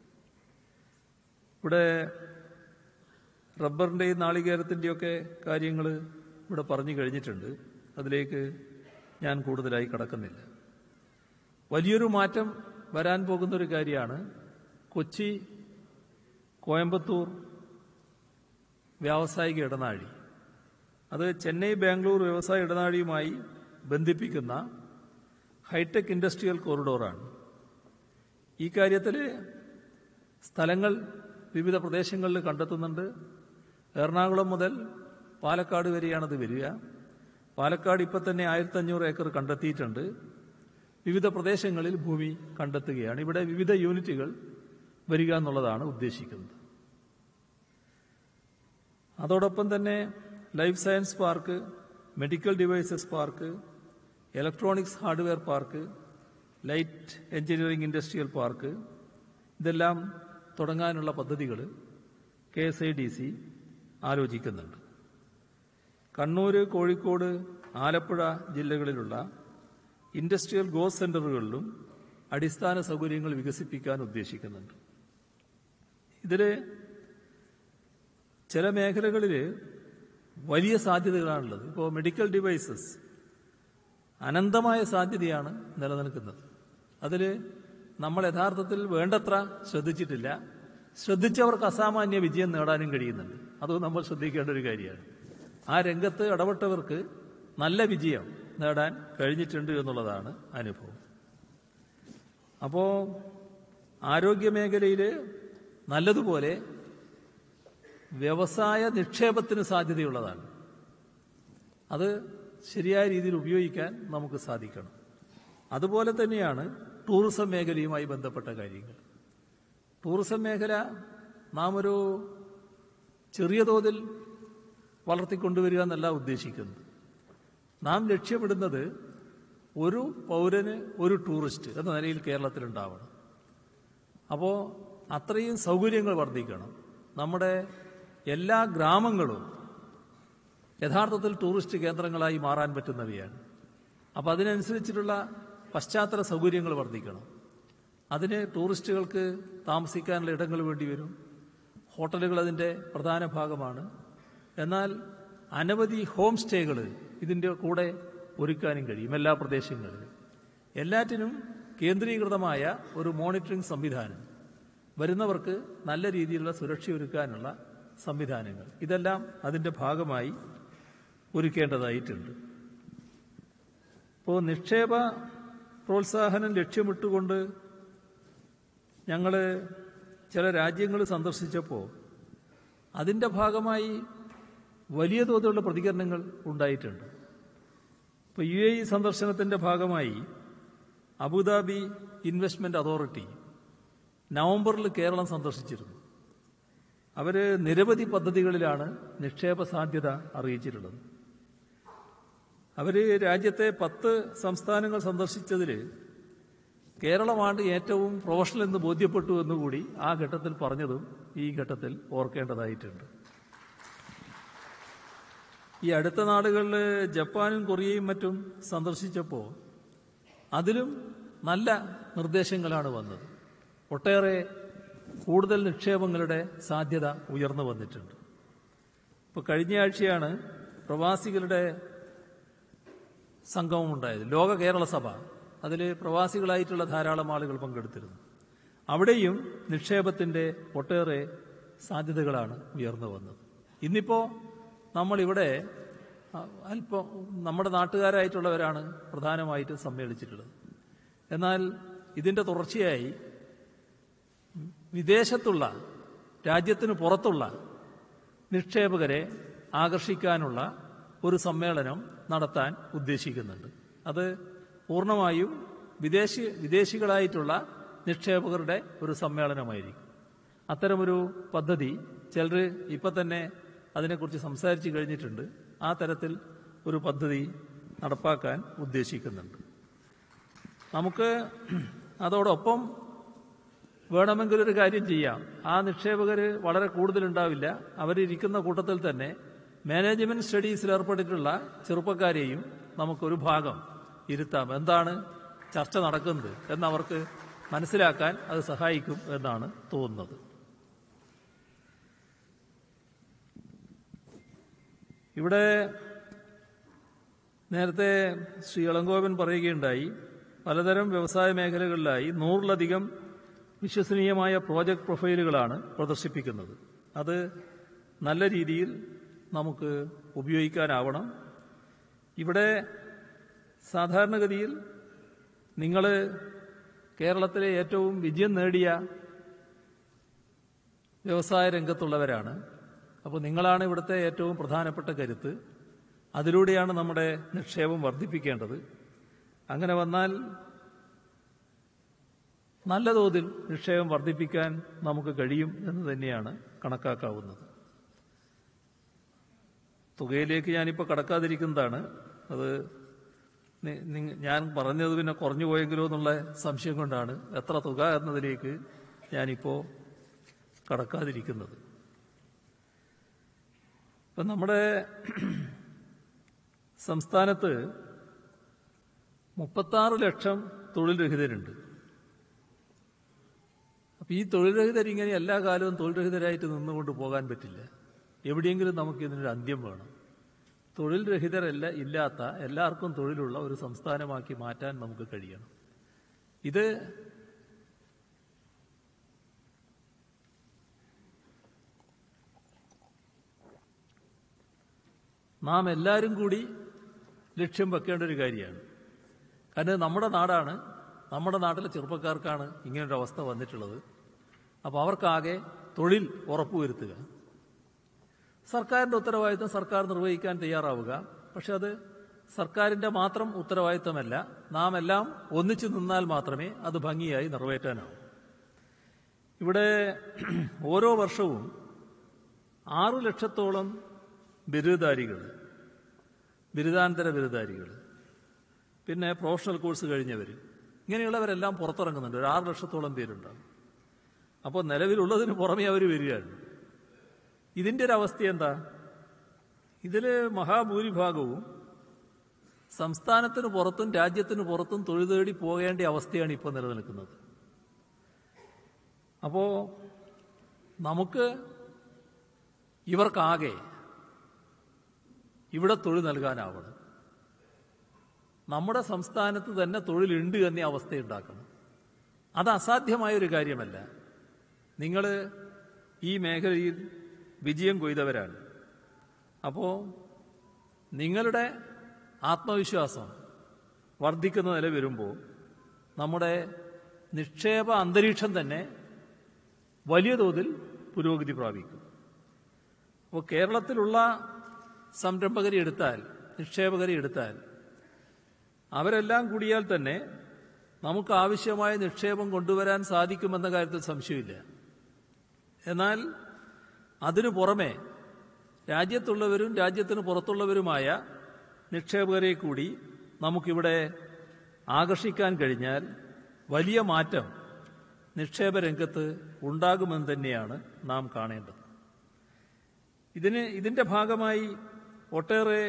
ഇവിടെ റബ്ബറിൻ്റെയും നാളികേരത്തിൻ്റെയൊക്കെ കാര്യങ്ങൾ ഇവിടെ പറഞ്ഞു കഴിഞ്ഞിട്ടുണ്ട് അതിലേക്ക് ഞാൻ കൂടുതലായി കടക്കുന്നില്ല വലിയൊരു മാറ്റം വരാൻ പോകുന്ന ഒരു കാര്യമാണ് കൊച്ചി കോയമ്പത്തൂർ വ്യാവസായിക ഇടനാഴി അത് ചെന്നൈ ബാംഗ്ലൂർ വ്യവസായ ഇടനാഴിയുമായി ബന്ധിപ്പിക്കുന്ന ഹൈടെക് ഇൻഡസ്ട്രിയൽ കോറിഡോറാണ് ഈ കാര്യത്തിൽ സ്ഥലങ്ങൾ വിവിധ പ്രദേശങ്ങളിൽ കണ്ടെത്തുന്നുണ്ട് എറണാകുളം മുതൽ പാലക്കാട് വരെയാണത് വരിക പാലക്കാട് ഇപ്പം തന്നെ ആയിരത്തി അഞ്ഞൂറ് ഏക്കർ കണ്ടെത്തിയിട്ടുണ്ട് വിവിധ പ്രദേശങ്ങളിൽ ഭൂമി കണ്ടെത്തുകയാണ് ഇവിടെ വിവിധ യൂണിറ്റുകൾ വരിക എന്നുള്ളതാണ് ഉദ്ദേശിക്കുന്നത് അതോടൊപ്പം തന്നെ life science park medical devices park electronics hardware park light engineering industrial park ഇതെല്ലാം തുടങ്ങാനുള്ള പദ്ധതികൾ K S I D C ആലോചിക്കുന്നുണ്ട് കണ്ണൂർ കോഴിക്കോട് ആലപ്പുഴ ജില്ലകളിലുള്ള ഇൻഡസ്ട്രിയൽ ഗോസ് സെന്ററുകളിലും അടിസ്ഥാന സൗകര്യങ്ങൾ വികസിപ്പിക്കാൻ ഉദ്ദേശിക്കുന്നുണ്ട് ഇതിൽ ചില മേഖലകളിൽ വലിയ സാധ്യതകളാണുള്ളത് ഇപ്പോൾ മെഡിക്കൽ ഡിവൈസസ് അനന്തമായ സാധ്യതയാണ് നിലനിൽക്കുന്നത് അതിൽ നമ്മൾ യഥാർത്ഥത്തിൽ വേണ്ടത്ര ശ്രദ്ധിച്ചിട്ടില്ല ശ്രദ്ധിച്ചവർക്ക് അസാമാന്യ വിജയം നേടാനും കഴിയുന്നുണ്ട് അതും നമ്മൾ ശ്രദ്ധിക്കേണ്ട ഒരു കാര്യമാണ് ആ രംഗത്ത് ഇടപെട്ടവർക്ക് നല്ല വിജയം നേടാൻ കഴിഞ്ഞിട്ടുണ്ട് എന്നുള്ളതാണ് അനുഭവം അപ്പോൾ ആരോഗ്യ മേഖലയിൽ നല്ലതുപോലെ വ്യവസായ നിക്ഷേപത്തിന് സാധ്യതയുള്ളതാണ് അത് ശരിയായ രീതിയിൽ ഉപയോഗിക്കാൻ നമുക്ക് സാധിക്കണം അതുപോലെ തന്നെയാണ് ടൂറിസം മേഖലയുമായി ബന്ധപ്പെട്ട കാര്യങ്ങൾ ടൂറിസം മേഖല നാം ഒരു ചെറിയ തോതിൽ വളർത്തിക്കൊണ്ടുവരിക എന്നല്ല ഉദ്ദേശിക്കുന്നത് നാം ലക്ഷ്യമിടുന്നത് ഒരു പൗരന് ഒരു ടൂറിസ്റ്റ് എന്ന നിലയിൽ കേരളത്തിലുണ്ടാവണം അപ്പോൾ അത്രയും സൗകര്യങ്ങൾ വർദ്ധിക്കണം നമ്മുടെ എല്ലാ ഗ്രാമങ്ങളും യഥാർത്ഥത്തിൽ ടൂറിസ്റ്റ് കേന്ദ്രങ്ങളായി മാറാൻ പറ്റുന്നവയാണ് അപ്പോൾ അതിനനുസരിച്ചിട്ടുള്ള പശ്ചാത്തല സൗകര്യങ്ങൾ വർദ്ധിക്കണം അതിന് ടൂറിസ്റ്റുകൾക്ക് താമസിക്കാനുള്ള ഇടങ്ങൾ വേണ്ടി വരും ഹോട്ടലുകൾ അതിൻ്റെ പ്രധാന ഭാഗമാണ് എന്നാൽ അനവധി ഹോം സ്റ്റേകൾ ഇതിൻ്റെ കൂടെ ഒരുക്കാനും കഴിയും എല്ലാ പ്രദേശങ്ങളിലും എല്ലാറ്റിനും കേന്ദ്രീകൃതമായ ഒരു മോണിറ്ററിംഗ് സംവിധാനം വരുന്നവർക്ക് നല്ല രീതിയിലുള്ള സുരക്ഷ ഒരുക്കാനുള്ള സംവിധാനങ്ങൾ ഇതെല്ലാം അതിൻ്റെ ഭാഗമായി ഒരുക്കേണ്ടതായിട്ടുണ്ട് ഇപ്പോൾ നിക്ഷേപ പ്രോത്സാഹനം ലക്ഷ്യമിട്ടുകൊണ്ട് ഞങ്ങൾ ചില രാജ്യങ്ങൾ സന്ദർശിച്ചപ്പോൾ അതിൻ്റെ ഭാഗമായി വലിയ തോതിലുള്ള പ്രതികരണങ്ങൾ ഉണ്ടായിട്ടുണ്ട് ഇപ്പോൾ യു എ ഇ സന്ദർശനത്തിൻ്റെ ഭാഗമായി അബുദാബി ഇൻവെസ്റ്റ്മെന്റ് അതോറിറ്റി നവംബറിൽ കേരളം സന്ദർശിച്ചിരുന്നു അവർ നിരവധി പദ്ധതികളിലാണ് നിക്ഷേപ സാധ്യത അറിയിച്ചിട്ടുള്ളത് അവർ രാജ്യത്തെ പത്ത് സംസ്ഥാനങ്ങൾ സന്ദർശിച്ചതിൽ കേരളമാണ് ഏറ്റവും പ്രൊഫഷണൽ എന്ന് ബോധ്യപ്പെട്ടു എന്നുകൂടി ആ ഘട്ടത്തിൽ പറഞ്ഞതും ഈ ഘട്ടത്തിൽ ഓർക്കേണ്ടതായിട്ടുണ്ട് ഈ അടുത്ത നാടുകളിൽ ജപ്പാനും കൊറിയയും മറ്റും സന്ദർശിച്ചപ്പോൾ അതിലും നല്ല നിർദ്ദേശങ്ങളാണ് വന്നത് ഒട്ടേറെ കൂടുതൽ നിക്ഷേപങ്ങളുടെ സാധ്യത ഉയർന്നു വന്നിട്ടുണ്ട് ഇപ്പോൾ കഴിഞ്ഞ ആഴ്ചയാണ് പ്രവാസികളുടെ സംഗമം ഉണ്ടായത് ലോക കേരള സഭ അതിൽ പ്രവാസികളായിട്ടുള്ള ധാരാളം ആളുകൾ പങ്കെടുത്തിരുന്നു അവിടെയും നിക്ഷേപത്തിന്റെ ഒട്ടേറെ സാധ്യതകളാണ് ഉയർന്നു വന്നത് ഇന്നിപ്പോ നമ്മളിവിടെ അ- അല്പം നമ്മുടെ നാട്ടുകാരായിട്ടുള്ളവരാണ് പ്രധാനമായിട്ടും സമ്മേളിച്ചിട്ടുള്ളത് എന്നാൽ ഇതിന്റെ തുടർച്ചയായി വിദേശത്തുള്ള രാജ്യത്തിന് പുറത്തുള്ള നിക്ഷേപകരെ ആകർഷിക്കാനുള്ള ഒരു സമ്മേളനം നടത്താൻ ഉദ്ദേശിക്കുന്നുണ്ട് അത് പൂർണ്ണമായും വിദേശി വിദേശികളായിട്ടുള്ള നിക്ഷേപകരുടെ ഒരു സമ്മേളനമായിരിക്കും അത്തരമൊരു പദ്ധതി ചിലർ ഇപ്പം തന്നെ അതിനെക്കുറിച്ച് സംസാരിച്ചു കഴിഞ്ഞിട്ടുണ്ട് ആ തരത്തിൽ ഒരു പദ്ധതി നടപ്പാക്കാൻ ഉദ്ദേശിക്കുന്നുണ്ട് നമുക്ക് അതോടൊപ്പം വേണമെങ്കിൽ ഒരു കാര്യം ചെയ്യാം ആ നിക്ഷേപകർ വളരെ കൂടുതലുണ്ടാവില്ല അവരിരിക്കുന്ന കൂട്ടത്തിൽ തന്നെ മാനേജ്മെന്റ് സ്റ്റഡീസിൽ ഏർപ്പെട്ടിട്ടുള്ള ചെറുപ്പക്കാരെയും നമുക്കൊരു ഭാഗം ഇരുത്താം എന്താണ് ചർച്ച നടക്കുന്നത് എന്നവർക്ക് മനസ്സിലാക്കാൻ അത് സഹായിക്കും എന്നാണ് തോന്നുന്നത് ഇവിടെ നേരത്തെ ശ്രീ ഇളങ്കോവൻ പറയുകയുണ്ടായി പലതരം വ്യവസായ മേഖലകളിലായി നൂറിലധികം വിശ്വസനീയമായ പ്രോജക്ട് പ്രൊഫൈലുകളാണ് പ്രദർശിപ്പിക്കുന്നത് അത് നല്ല രീതിയിൽ നമുക്ക് ഉപയോഗിക്കാനാവണം ഇവിടെ സാധാരണഗതിയിൽ നിങ്ങൾ കേരളത്തിലെ ഏറ്റവും വിജയം നേടിയ വ്യവസായ രംഗത്തുള്ളവരാണ് അപ്പോൾ നിങ്ങളാണ് ഇവിടുത്തെ ഏറ്റവും പ്രധാനപ്പെട്ട കരുത്ത് അതിലൂടെയാണ് നമ്മുടെ നിക്ഷേപം വർദ്ധിപ്പിക്കേണ്ടത് അങ്ങനെ വന്നാൽ നല്ല തോതിൽ നിക്ഷേപം വർദ്ധിപ്പിക്കാൻ നമുക്ക് കഴിയും എന്ന് തന്നെയാണ് കണക്കാക്കാവുന്നത് തുകയിലേക്ക് ഞാനിപ്പോൾ കടക്കാതിരിക്കുന്നതാണ് അത് നി- നിങ്ങ- ഞാൻ പറഞ്ഞത് പിന്നെ കുറഞ്ഞു പോയെങ്കിലോ എന്നുള്ള സംശയം കൊണ്ടാണ് എത്ര തുക എന്നതിലേക്ക് ഞാനിപ്പോൾ കടക്കാതിരിക്കുന്നത് ഇപ്പം നമ്മുടെ സംസ്ഥാനത്ത് മുപ്പത്താറ് ലക്ഷം തൊഴിൽ രഹിതരുണ്ട് അപ്പം ഈ തൊഴിൽ രഹിതർ ഇങ്ങനെ എല്ലാ കാലവും തൊഴിൽ രഹിതരായിട്ട് നിന്നുകൊണ്ട് പോകാൻ പറ്റില്ല എവിടെയെങ്കിലും നമുക്ക് ഇതിനൊരു അന്ത്യം വേണം തൊഴിൽ രഹിതരല്ല ഇല്ലാത്ത എല്ലാവർക്കും തൊഴിലുള്ള ഒരു സംസ്ഥാനമാക്കി മാറ്റാൻ നമുക്ക് കഴിയണം ഇത് നാം എല്ലാവരും കൂടി ലക്ഷ്യം വെക്കേണ്ട ഒരു കാര്യമാണ് കാരണം നമ്മുടെ നാടാണ് നമ്മുടെ നാട്ടിലെ ചെറുപ്പക്കാർക്കാണ് ഇങ്ങനൊരു അവസ്ഥ വന്നിട്ടുള്ളത് അപ്പോൾ അവർക്കാകെ തൊഴിൽ ഉറപ്പുവരുത്തുക സർക്കാരിന്റെ ഉത്തരവാദിത്തം സർക്കാർ നിർവഹിക്കാൻ തയ്യാറാവുക പക്ഷെ അത് സർക്കാരിന്റെ മാത്രം ഉത്തരവാദിത്തമല്ല നാം എല്ലാം ഒന്നിച്ചു നിന്നാൽ മാത്രമേ അത് ഭംഗിയായി നിറവേറ്റാനാവൂ ഇവിടെ ഓരോ വർഷവും ആറു ലക്ഷത്തോളം ബിരുദധാരികൾ ബിരുദാനന്തര ബിരുദധാരികൾ പിന്നെ പ്രൊഫഷണൽ കോഴ്സ് കഴിഞ്ഞവർ ഇങ്ങനെയുള്ളവരെല്ലാം പുറത്തിറങ്ങുന്നുണ്ട് ഒരു ആറ് ലക്ഷത്തോളം പേരുണ്ടാകും അപ്പോൾ നിലവിലുള്ളതിന് പുറമേ അവർ വരികയാണ് ഇതിൻ്റെ ഒരു അവസ്ഥ എന്താ ഇതിൽ മഹാഭൂരിഭാഗവും സംസ്ഥാനത്തിന് പുറത്തും രാജ്യത്തിന് പുറത്തും തൊഴിൽ തേടി പോകേണ്ട അവസ്ഥയാണ് ഇപ്പോൾ നിലനിൽക്കുന്നത് അപ്പോൾ നമുക്ക് ഇവർക്കാകെ ഇവിടെ തൊഴിൽ നൽകാനാവണം നമ്മുടെ സംസ്ഥാനത്ത് തന്നെ തൊഴിലുണ്ട് എന്ന അവസ്ഥയുണ്ടാക്കണം അത് അസാധ്യമായ ഒരു കാര്യമല്ല നിങ്ങൾ ഈ മേഖലയിൽ വിജയം കൊയ്തവരാണ് അപ്പോൾ നിങ്ങളുടെ ആത്മവിശ്വാസം വർദ്ധിക്കുന്ന നില വരുമ്പോൾ നമ്മുടെ നിക്ഷേപ അന്തരീക്ഷം തന്നെ വലിയ തോതിൽ പുരോഗതി പ്രാപിക്കും അപ്പോൾ കേരളത്തിലുള്ള സംരംഭകരെ എടുത്താൽ നിക്ഷേപകരെ എടുത്താൽ അവരെല്ലാം കൂടിയാൽ തന്നെ നമുക്ക് ആവശ്യമായ നിക്ഷേപം കൊണ്ടുവരാൻ സാധിക്കുമെന്ന കാര്യത്തിൽ സംശയമില്ല എന്നാൽ അതിനു പുറമെ രാജ്യത്തുള്ളവരും രാജ്യത്തിന് പുറത്തുള്ളവരുമായ നിക്ഷേപകരെ കൂടി നമുക്കിവിടെ ആകർഷിക്കാൻ കഴിഞ്ഞാൽ വലിയ മാറ്റം നിക്ഷേപ രംഗത്ത് ഉണ്ടാകുമെന്ന് തന്നെയാണ് നാം കാണേണ്ടത് ഇതിന് ഇതിന്റെ ഭാഗമായി ഒട്ടേറെ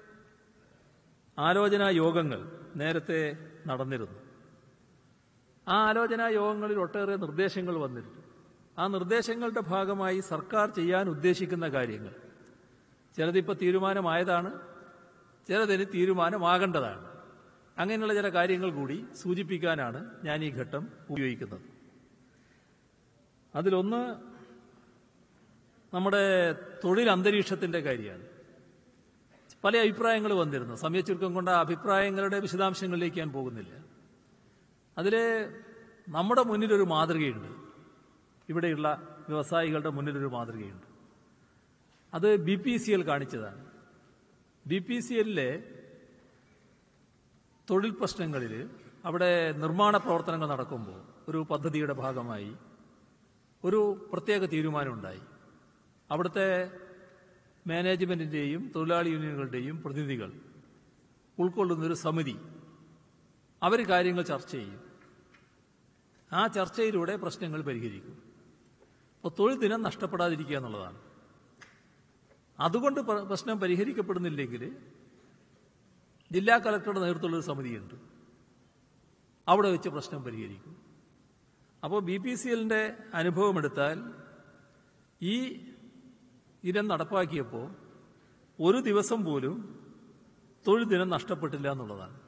ആലോചനാ യോഗങ്ങൾ നേരത്തെ നടന്നിരുന്നു ആ ആലോചനാ യോഗങ്ങളിൽ ഒട്ടേറെ നിർദ്ദേശങ്ങൾ വന്നിരുന്നു ആ നിർദ്ദേശങ്ങളുടെ ഭാഗമായി സർക്കാർ ചെയ്യാൻ ഉദ്ദേശിക്കുന്ന കാര്യങ്ങൾ ചിലതിപ്പോൾ തീരുമാനമായതാണ് ചിലതിന് തീരുമാനമാകേണ്ടതാണ് അങ്ങനെയുള്ള ചില കാര്യങ്ങൾ കൂടി സൂചിപ്പിക്കാനാണ് ഞാൻ ഈ ഘട്ടം ഉപയോഗിക്കുന്നത് അതിലൊന്ന് നമ്മുടെ തൊഴിൽ അന്തരീക്ഷത്തിന്റെ കാര്യമാണ് പല അഭിപ്രായങ്ങൾ വന്നിരുന്നു സമയ ചുരുക്കം കൊണ്ട് ആ അഭിപ്രായങ്ങളുടെ വിശദാംശങ്ങളിലേക്ക് ഞാൻ പോകുന്നില്ല അതിൽ നമ്മുടെ മുന്നിലൊരു മാതൃകയുണ്ട് ഇവിടെയുള്ള വ്യവസായികളുടെ മുന്നിലൊരു മാതൃകയുണ്ട് അത് ബി പി സി എൽ കാണിച്ചതാണ് ബി പി സി എല്ലിലെ തൊഴിൽ പ്രശ്നങ്ങളിൽ അവിടെ നിർമ്മാണ പ്രവർത്തനങ്ങൾ നടക്കുമ്പോൾ ഒരു പദ്ധതിയുടെ ഭാഗമായി ഒരു പ്രത്യേക തീരുമാനമുണ്ടായി അവിടുത്തെ മാനേജ്മെന്റിന്റെയും തൊഴിലാളി യൂണിയനുകളുടെയും പ്രതിനിധികൾ ഉൾക്കൊള്ളുന്നൊരു സമിതി അവർ കാര്യങ്ങൾ ചർച്ച ചെയ്യും ആ ചർച്ചയിലൂടെ പ്രശ്നങ്ങൾ പരിഹരിക്കും അപ്പോൾ തൊഴിൽ ദിനം നഷ്ടപ്പെടാതിരിക്കുക എന്നുള്ളതാണ് അതുകൊണ്ട് പ്ര- പ്രശ്നം പരിഹരിക്കപ്പെടുന്നില്ലെങ്കിൽ ജില്ലാ കളക്ടറുടെ നേതൃത്വമുള്ള ഒരു സമിതിയുണ്ട് അവിടെ വെച്ച് പ്രശ്നം പരിഹരിക്കും അപ്പോൾ ബി പി സി എല്ലിന്റെ അനുഭവം എടുത്താൽ ഈ ഇനം നടപ്പാക്കിയപ്പോൾ ഒരു ദിവസം പോലും തൊഴിൽ ദിനം നഷ്ടപ്പെട്ടില്ല എന്നുള്ളതാണ്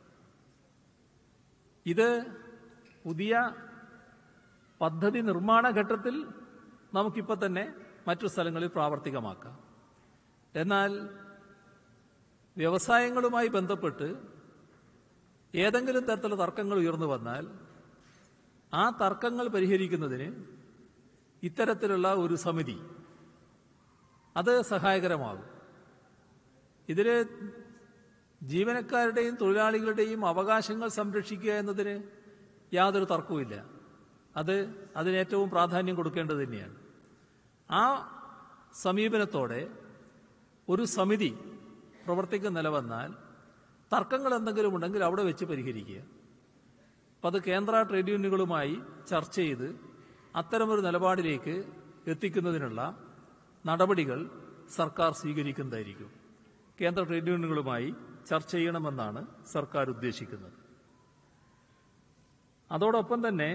ഇത് പുതിയ പദ്ധതി നിർമ്മാണ ഘട്ടത്തിൽ നമുക്കിപ്പോൾ തന്നെ മറ്റു സ്ഥലങ്ങളിൽ പ്രാവർത്തികമാക്കാം എന്നാൽ വ്യവസായങ്ങളുമായി ബന്ധപ്പെട്ട് ഏതെങ്കിലും തരത്തിലുള്ള തർക്കങ്ങൾ ഉയർന്നു വന്നാൽ ആ തർക്കങ്ങൾ പരിഹരിക്കുന്നതിന് ഇത്തരത്തിലുള്ള ഒരു സമിതി അത് സഹായകരമാകും ഇതിൽ ജീവനക്കാരുടെയും തൊഴിലാളികളുടെയും അവകാശങ്ങൾ സംരക്ഷിക്കുക എന്നതിന് യാതൊരു തർക്കവുമില്ല അത് അതിന് ഏറ്റവും പ്രാധാന്യം കൊടുക്കേണ്ടത് തന്നെയാണ് ആ സമീപനത്തോടെ ഒരു സമിതി പ്രവർത്തിക്കുന്ന നിലവന്നാൽ തർക്കങ്ങൾ എന്തെങ്കിലും ഉണ്ടെങ്കിൽ അവിടെ വെച്ച് പരിഹരിക്കുക അപ്പം അത് കേന്ദ്ര ട്രേഡ് യൂണിയനുകളുമായി ചർച്ച ചെയ്ത് അത്തരമൊരു നിലപാടിലേക്ക് എത്തിക്കുന്നതിനുള്ള നടപടികൾ സർക്കാർ സ്വീകരിക്കുന്നതായിരിക്കും കേന്ദ്ര ട്രേഡ് യൂണിയനുകളുമായി ചർച്ച ചെയ്യണമെന്നാണ് സർക്കാർ ഉദ്ദേശിക്കുന്നത് അതോടൊപ്പം തന്നെ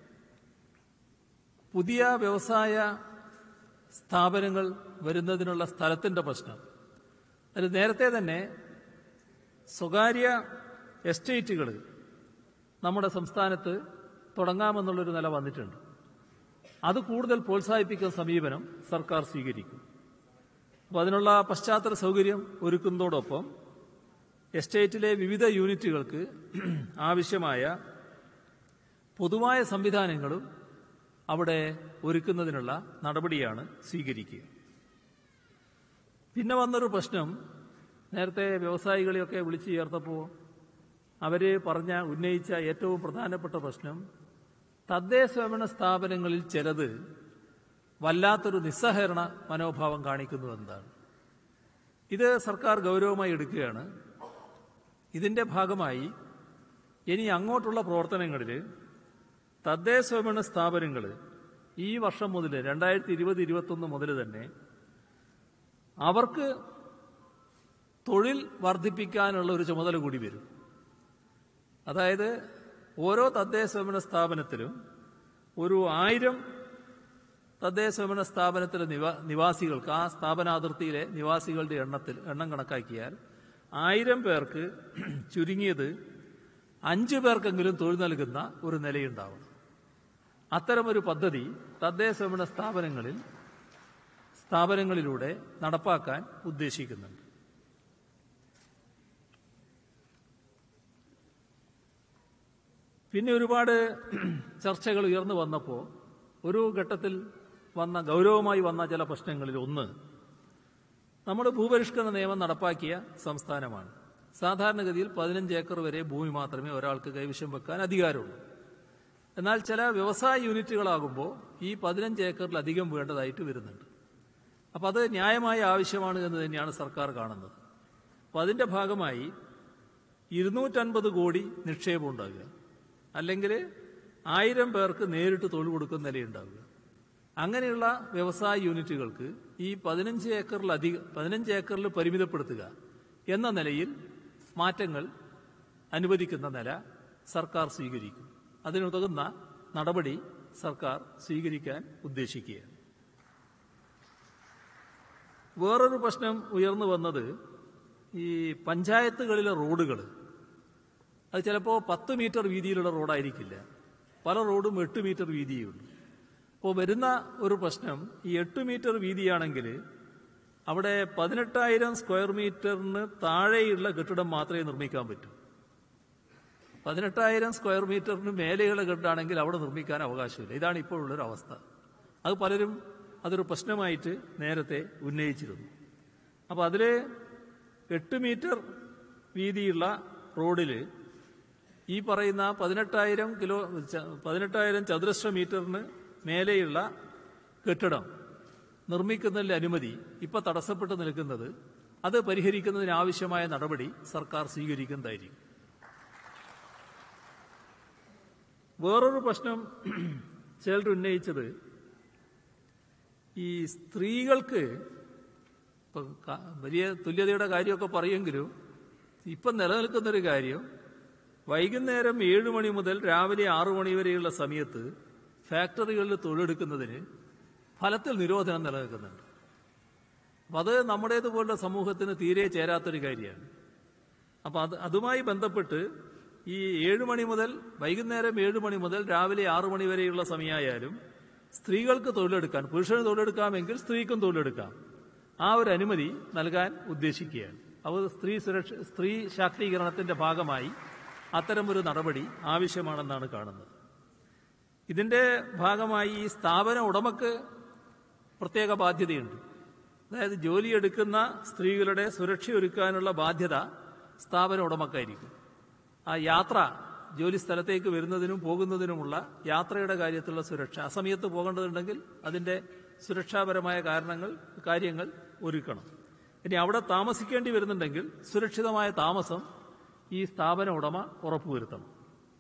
പുതിയ വ്യവസായ സ്ഥാപനങ്ങൾ വരുന്നതിനുള്ള സ്ഥലത്തിന്റെ പ്രശ്നം അത് നേരത്തെ തന്നെ സ്വകാര്യ എസ്റ്റേറ്റുകൾ നമ്മുടെ സംസ്ഥാനത്ത് തുടങ്ങാമെന്നുള്ളൊരു നില വന്നിട്ടുണ്ട് അത് കൂടുതൽ പ്രോത്സാഹിപ്പിക്കുന്ന സമീപനം സർക്കാർ സ്വീകരിക്കും അപ്പോൾ അതിനുള്ള പശ്ചാത്തല സൗകര്യം ഒരുക്കുന്നതോടൊപ്പം എസ്റ്റേറ്റിലെ വിവിധ യൂണിറ്റുകൾക്ക് ആവശ്യമായ പൊതുവായ സംവിധാനങ്ങളും അവിടെ ഒരുക്കുന്നതിനുള്ള നടപടിയാണ് സ്വീകരിക്കുക പിന്നെ വന്നൊരു പ്രശ്നം നേരത്തെ വ്യവസായികളെയൊക്കെ വിളിച്ചു ചേർത്തപ്പോൾ അവർ പറഞ്ഞ ഉന്നയിച്ച ഏറ്റവും പ്രധാനപ്പെട്ട പ്രശ്നം തദ്ദേശ ഭരണ സ്ഥാപനങ്ങളിൽ ചിലത് വല്ലാത്തൊരു നിസ്സഹകരണ മനോഭാവം കാണിക്കുന്നു എന്നതാണ് ഇത് സർക്കാർ ഗൗരവമായി എടുക്കുകയാണ് ഇതിന്റെ ഭാഗമായി ഇനി അങ്ങോട്ടുള്ള പ്രവർത്തനങ്ങളിൽ തദ്ദേശ ഭരണ സ്ഥാപനങ്ങൾ ഈ വർഷം മുതൽ രണ്ടായിരത്തി ഇരുപത് ഇരുപത്തൊന്ന് മുതൽ തന്നെ അവർക്ക് തൊഴിൽ വർദ്ധിപ്പിക്കാനുള്ള ഒരു ചുമതല കൂടി വരും അതായത് ഓരോ തദ്ദേശ സ്വയംഭരണ സ്ഥാപനത്തിലും ഒരു ആയിരം തദ്ദേശ സ്വയംഭരണ സ്ഥാപനത്തിലെ നിവാ നിവാസികൾക്ക് ആ സ്ഥാപനാതിർത്തിയിലെ നിവാസികളുടെ എണ്ണത്തിൽ എണ്ണം കണക്കാക്കിയാൽ ആയിരം പേർക്ക് ചുരുങ്ങിയത് അഞ്ചു പേർക്കെങ്കിലും തൊഴിൽ നൽകുന്ന ഒരു നിലയുണ്ടാവണം അത്തരമൊരു പദ്ധതി തദ്ദേശ സ്വയംഭരണ സ്ഥാപനങ്ങളിൽ സ്ഥാപനങ്ങളിലൂടെ നടപ്പാക്കാൻ ഉദ്ദേശിക്കുന്നുണ്ട് പിന്നെ ഒരുപാട് ചർച്ചകൾ ഉയർന്നു വന്നപ്പോൾ ഒരു ഘട്ടത്തിൽ വന്ന ഗൗരവമായി വന്ന ചില പ്രശ്നങ്ങളിൽ ഒന്ന് നമ്മുടെ ഭൂപരിഷ്കരണ നിയമം നടപ്പാക്കിയ സംസ്ഥാനമാണ് സാധാരണഗതിയിൽ പതിനഞ്ച് ഏക്കർ വരെ ഭൂമി മാത്രമേ ഒരാൾക്ക് കൈവശം വെക്കാൻ അധികാരമുള്ളൂ എന്നാൽ ചില വ്യവസായ യൂണിറ്റുകളാകുമ്പോൾ ഈ പതിനഞ്ച് ഏക്കറിലധികം വേണ്ടതായിട്ട് വരുന്നുണ്ട് അപ്പോൾ അത് ന്യായമായ ആവശ്യമാണ് എന്ന് തന്നെയാണ് സർക്കാർ കാണുന്നത് അപ്പോൾ അതിന്റെ ഭാഗമായി ഇരുന്നൂറ്റൻപത് കോടി നിക്ഷേപം ഉണ്ടാകുക അല്ലെങ്കിൽ ആയിരം പേർക്ക് നേരിട്ട് തൊഴിൽ കൊടുക്കുന്ന നിലയുണ്ടാവുക അങ്ങനെയുള്ള വ്യവസായ യൂണിറ്റുകൾക്ക് ഈ പതിനഞ്ച് ഏക്കറിലധികം പതിനഞ്ച് ഏക്കറിൽ പരിമിതപ്പെടുത്തുക എന്ന നിലയിൽ മാറ്റങ്ങൾ അനുവദിക്കുന്ന നില സർക്കാർ സ്വീകരിക്കും അതിനുതകുന്ന നടപടി സർക്കാർ സ്വീകരിക്കാൻ ഉദ്ദേശിക്കുകയാണ് വേറൊരു പ്രശ്നം ഉയർന്നു വന്നത് ഈ പഞ്ചായത്തുകളിലെ റോഡുകൾ അത് ചിലപ്പോൾ പത്ത് മീറ്റർ വീതിയിലുള്ള റോഡായിരിക്കില്ല പല റോഡും എട്ട് മീറ്റർ വീതിയേ ഉള്ളൂ അപ്പോൾ വരുന്ന ഒരു പ്രശ്നം ഈ എട്ട് മീറ്റർ വീതിയാണെങ്കിൽ അവിടെ പതിനെട്ടായിരം സ്ക്വയർ മീറ്ററിന് താഴെയുള്ള കെട്ടിടം മാത്രമേ നിർമ്മിക്കാൻ പറ്റൂ പതിനെട്ടായിരം സ്ക്വയർ മീറ്ററിന് മേലെയുള്ള കെട്ടിടമാണെങ്കിൽ അവിടെ നിർമ്മിക്കാൻ അവകാശമില്ല ഇതാണ് ഇപ്പോഴുള്ളൊരു അവസ്ഥ അത് പലരും അതൊരു പ്രശ്നമായിട്ട് നേരത്തെ ഉന്നയിച്ചിരുന്നു അപ്പോൾ അതിൽ എട്ട് മീറ്റർ വീതിയുള്ള റോഡിൽ ഈ പറയുന്ന പതിനെട്ടായിരം കിലോ ച- പതിനെട്ടായിരം ചതുരശ്ര മീറ്ററിന് മേലെയുള്ള കെട്ടിടം നിർമ്മിക്കുന്നതിന്റെ അനുമതി ഇപ്പൊ തടസ്സപ്പെട്ട് നിൽക്കുന്നത് അത് പരിഹരിക്കുന്നതിനാവശ്യമായ നടപടി സർക്കാർ സ്വീകരിക്കുന്നതായിരിക്കും വേറൊരു പ്രശ്നം ചിലർ ഉന്നയിച്ചത് ഈ സ്ത്രീകൾക്ക് ഇപ്പൊ ക- വലിയ തുല്യതയുടെ കാര്യമൊക്കെ പറയുമെങ്കിലും ഇപ്പം നിലനിൽക്കുന്നൊരു കാര്യം വൈകുന്നേരം ഏഴ് മണി മുതൽ രാവിലെ ആറു മണി വരെയുള്ള സമയത്ത് ഫാക്ടറികളിൽ തൊഴിലെടുക്കുന്നതിന് ഫലത്തിൽ നിരോധനം നിലനിൽക്കുന്നുണ്ട് അപ്പം അത് നമ്മുടേതുപോലുള്ള സമൂഹത്തിന് തീരെ ചേരാത്തൊരു കാര്യമാണ് അപ്പം അത് അതുമായി ബന്ധപ്പെട്ട് ഈ ഏഴ് മണി മുതൽ വൈകുന്നേരം ഏഴ് മണി മുതൽ രാവിലെ ആറു മണി വരെയുള്ള സമയമായാലും സ്ത്രീകൾക്ക് തൊഴിലെടുക്കാൻ പുരുഷന് തൊഴിലെടുക്കാമെങ്കിൽ സ്ത്രീക്കും തൊഴിലെടുക്കാം ആ ഒരു അനുമതി നൽകാൻ ഉദ്ദേശിക്കുകയാണ് അത് സ്ത്രീ സുരക്ഷ സ്ത്രീ ശാക്തീകരണത്തിന്റെ ഭാഗമായി അത്തരമൊരു നടപടി ആവശ്യമാണെന്നാണ് കാണുന്നത് ഇതിന്റെ ഭാഗമായി ഈ സ്ഥാപന ഉടമക്ക് പ്രത്യേക ബാധ്യതയുണ്ട് അതായത് ജോലിയെടുക്കുന്ന സ്ത്രീകളുടെ സുരക്ഷ ഒരുക്കാനുള്ള ബാധ്യത സ്ഥാപന ഉടമക്കായിരിക്കും ആ യാത്ര ജോലി സ്ഥലത്തേക്ക് വരുന്നതിനും പോകുന്നതിനുമുള്ള യാത്രയുടെ കാര്യത്തിലുള്ള സുരക്ഷ അസമയത്ത് പോകേണ്ടതുണ്ടെങ്കിൽ അതിന്റെ സുരക്ഷാപരമായ കാരണങ്ങൾ കാര്യങ്ങൾ ഒരുക്കണം ഇനി അവിടെ താമസിക്കേണ്ടി വരുന്നുണ്ടെങ്കിൽ സുരക്ഷിതമായ താമസം ഈ സ്ഥാപന ഉടമ ഉറപ്പുവരുത്തണം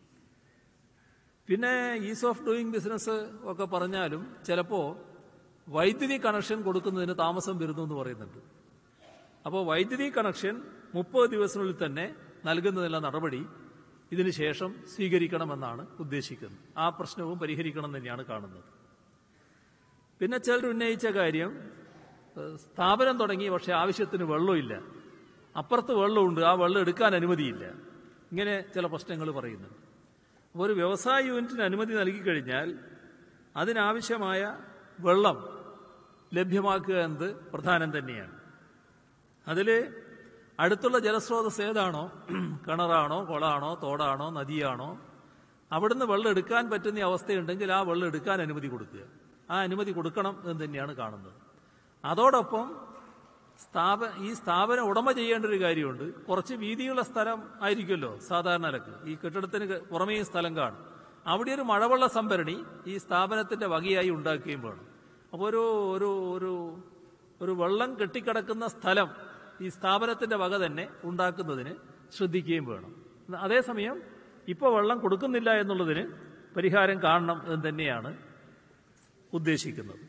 പിന്നെ ഈസ് ഓഫ് ഡൂയിങ് ബിസിനസ് ഒക്കെ പറഞ്ഞാലും ചിലപ്പോൾ വൈദ്യുതി കണക്ഷൻ കൊടുക്കുന്നതിന് താമസം വരുന്നു എന്ന് പറയുന്നുണ്ട് അപ്പോൾ വൈദ്യുതി കണക്ഷൻ മുപ്പത് ദിവസത്തിനുള്ളിൽ തന്നെ നൽകുന്നതിനുള്ള നടപടി ഇതിനുശേഷം സ്വീകരിക്കണമെന്നാണ് ഉദ്ദേശിക്കുന്നത് ആ പ്രശ്നവും പരിഹരിക്കണം തന്നെയാണ് കാണുന്നത് പിന്നെ ചിലർ ഉന്നയിച്ച കാര്യം ഏഹ്, സ്ഥാപനം തുടങ്ങി പക്ഷെ ആവശ്യത്തിന് വെള്ളമില്ല അപ്പുറത്ത് വെള്ളമുണ്ട് ആ വെള്ളം എടുക്കാൻ അനുമതിയില്ല ഇങ്ങനെ ചില പ്രശ്നങ്ങൾ പറയുന്നുണ്ട് അപ്പോൾ ഒരു വ്യവസായ യൂണിറ്റിന് അനുമതി നൽകിക്കഴിഞ്ഞാൽ അതിനാവശ്യമായ വെള്ളം ലഭ്യമാക്കുക എന്നത് പ്രധാനം തന്നെയാണ് അതിൽ അടുത്തുള്ള ജലസ്രോതസ് ഏതാണോ കിണറാണോ കുളാണോ തോടാണോ നദിയാണോ അവിടുന്ന് വെള്ളം എടുക്കാൻ പറ്റുന്ന അവസ്ഥയുണ്ടെങ്കിൽ ആ വെള്ളം എടുക്കാൻ അനുമതി കൊടുക്കുക ആ അനുമതി കൊടുക്കണം എന്ന് തന്നെയാണ് കാണുന്നത് അതോടൊപ്പം സ്ഥാപ ഈ സ്ഥാപനം ഉടമ ചെയ്യേണ്ട ഒരു കാര്യമുണ്ട് കുറച്ച് വീതിയുള്ള സ്ഥലം ആയിരിക്കുമല്ലോ സാധാരണ നിലക്ക് ഈ കെട്ടിടത്തിന് ക- പുറമേ ഈ സ്ഥലം കാണും അവിടെ ഒരു മഴവെള്ള സംഭരണി ഈ സ്ഥാപനത്തിന്റെ വകയായി ഉണ്ടാക്കുകയും വേണം അപ്പോൾ ഒരു ഒരു ഒരു ഒരു വെള്ളം കെട്ടിക്കിടക്കുന്ന സ്ഥലം ഈ സ്ഥാപനത്തിന്റെ വക തന്നെ ഉണ്ടാക്കുന്നതിന് ശ്രദ്ധിക്കുകയും വേണം അതേസമയം ഇപ്പോൾ വെള്ളം കൊടുക്കുന്നില്ല എന്നുള്ളതിന് പരിഹാരം കാണണം എന്ന് തന്നെയാണ് ഉദ്ദേശിക്കുന്നത്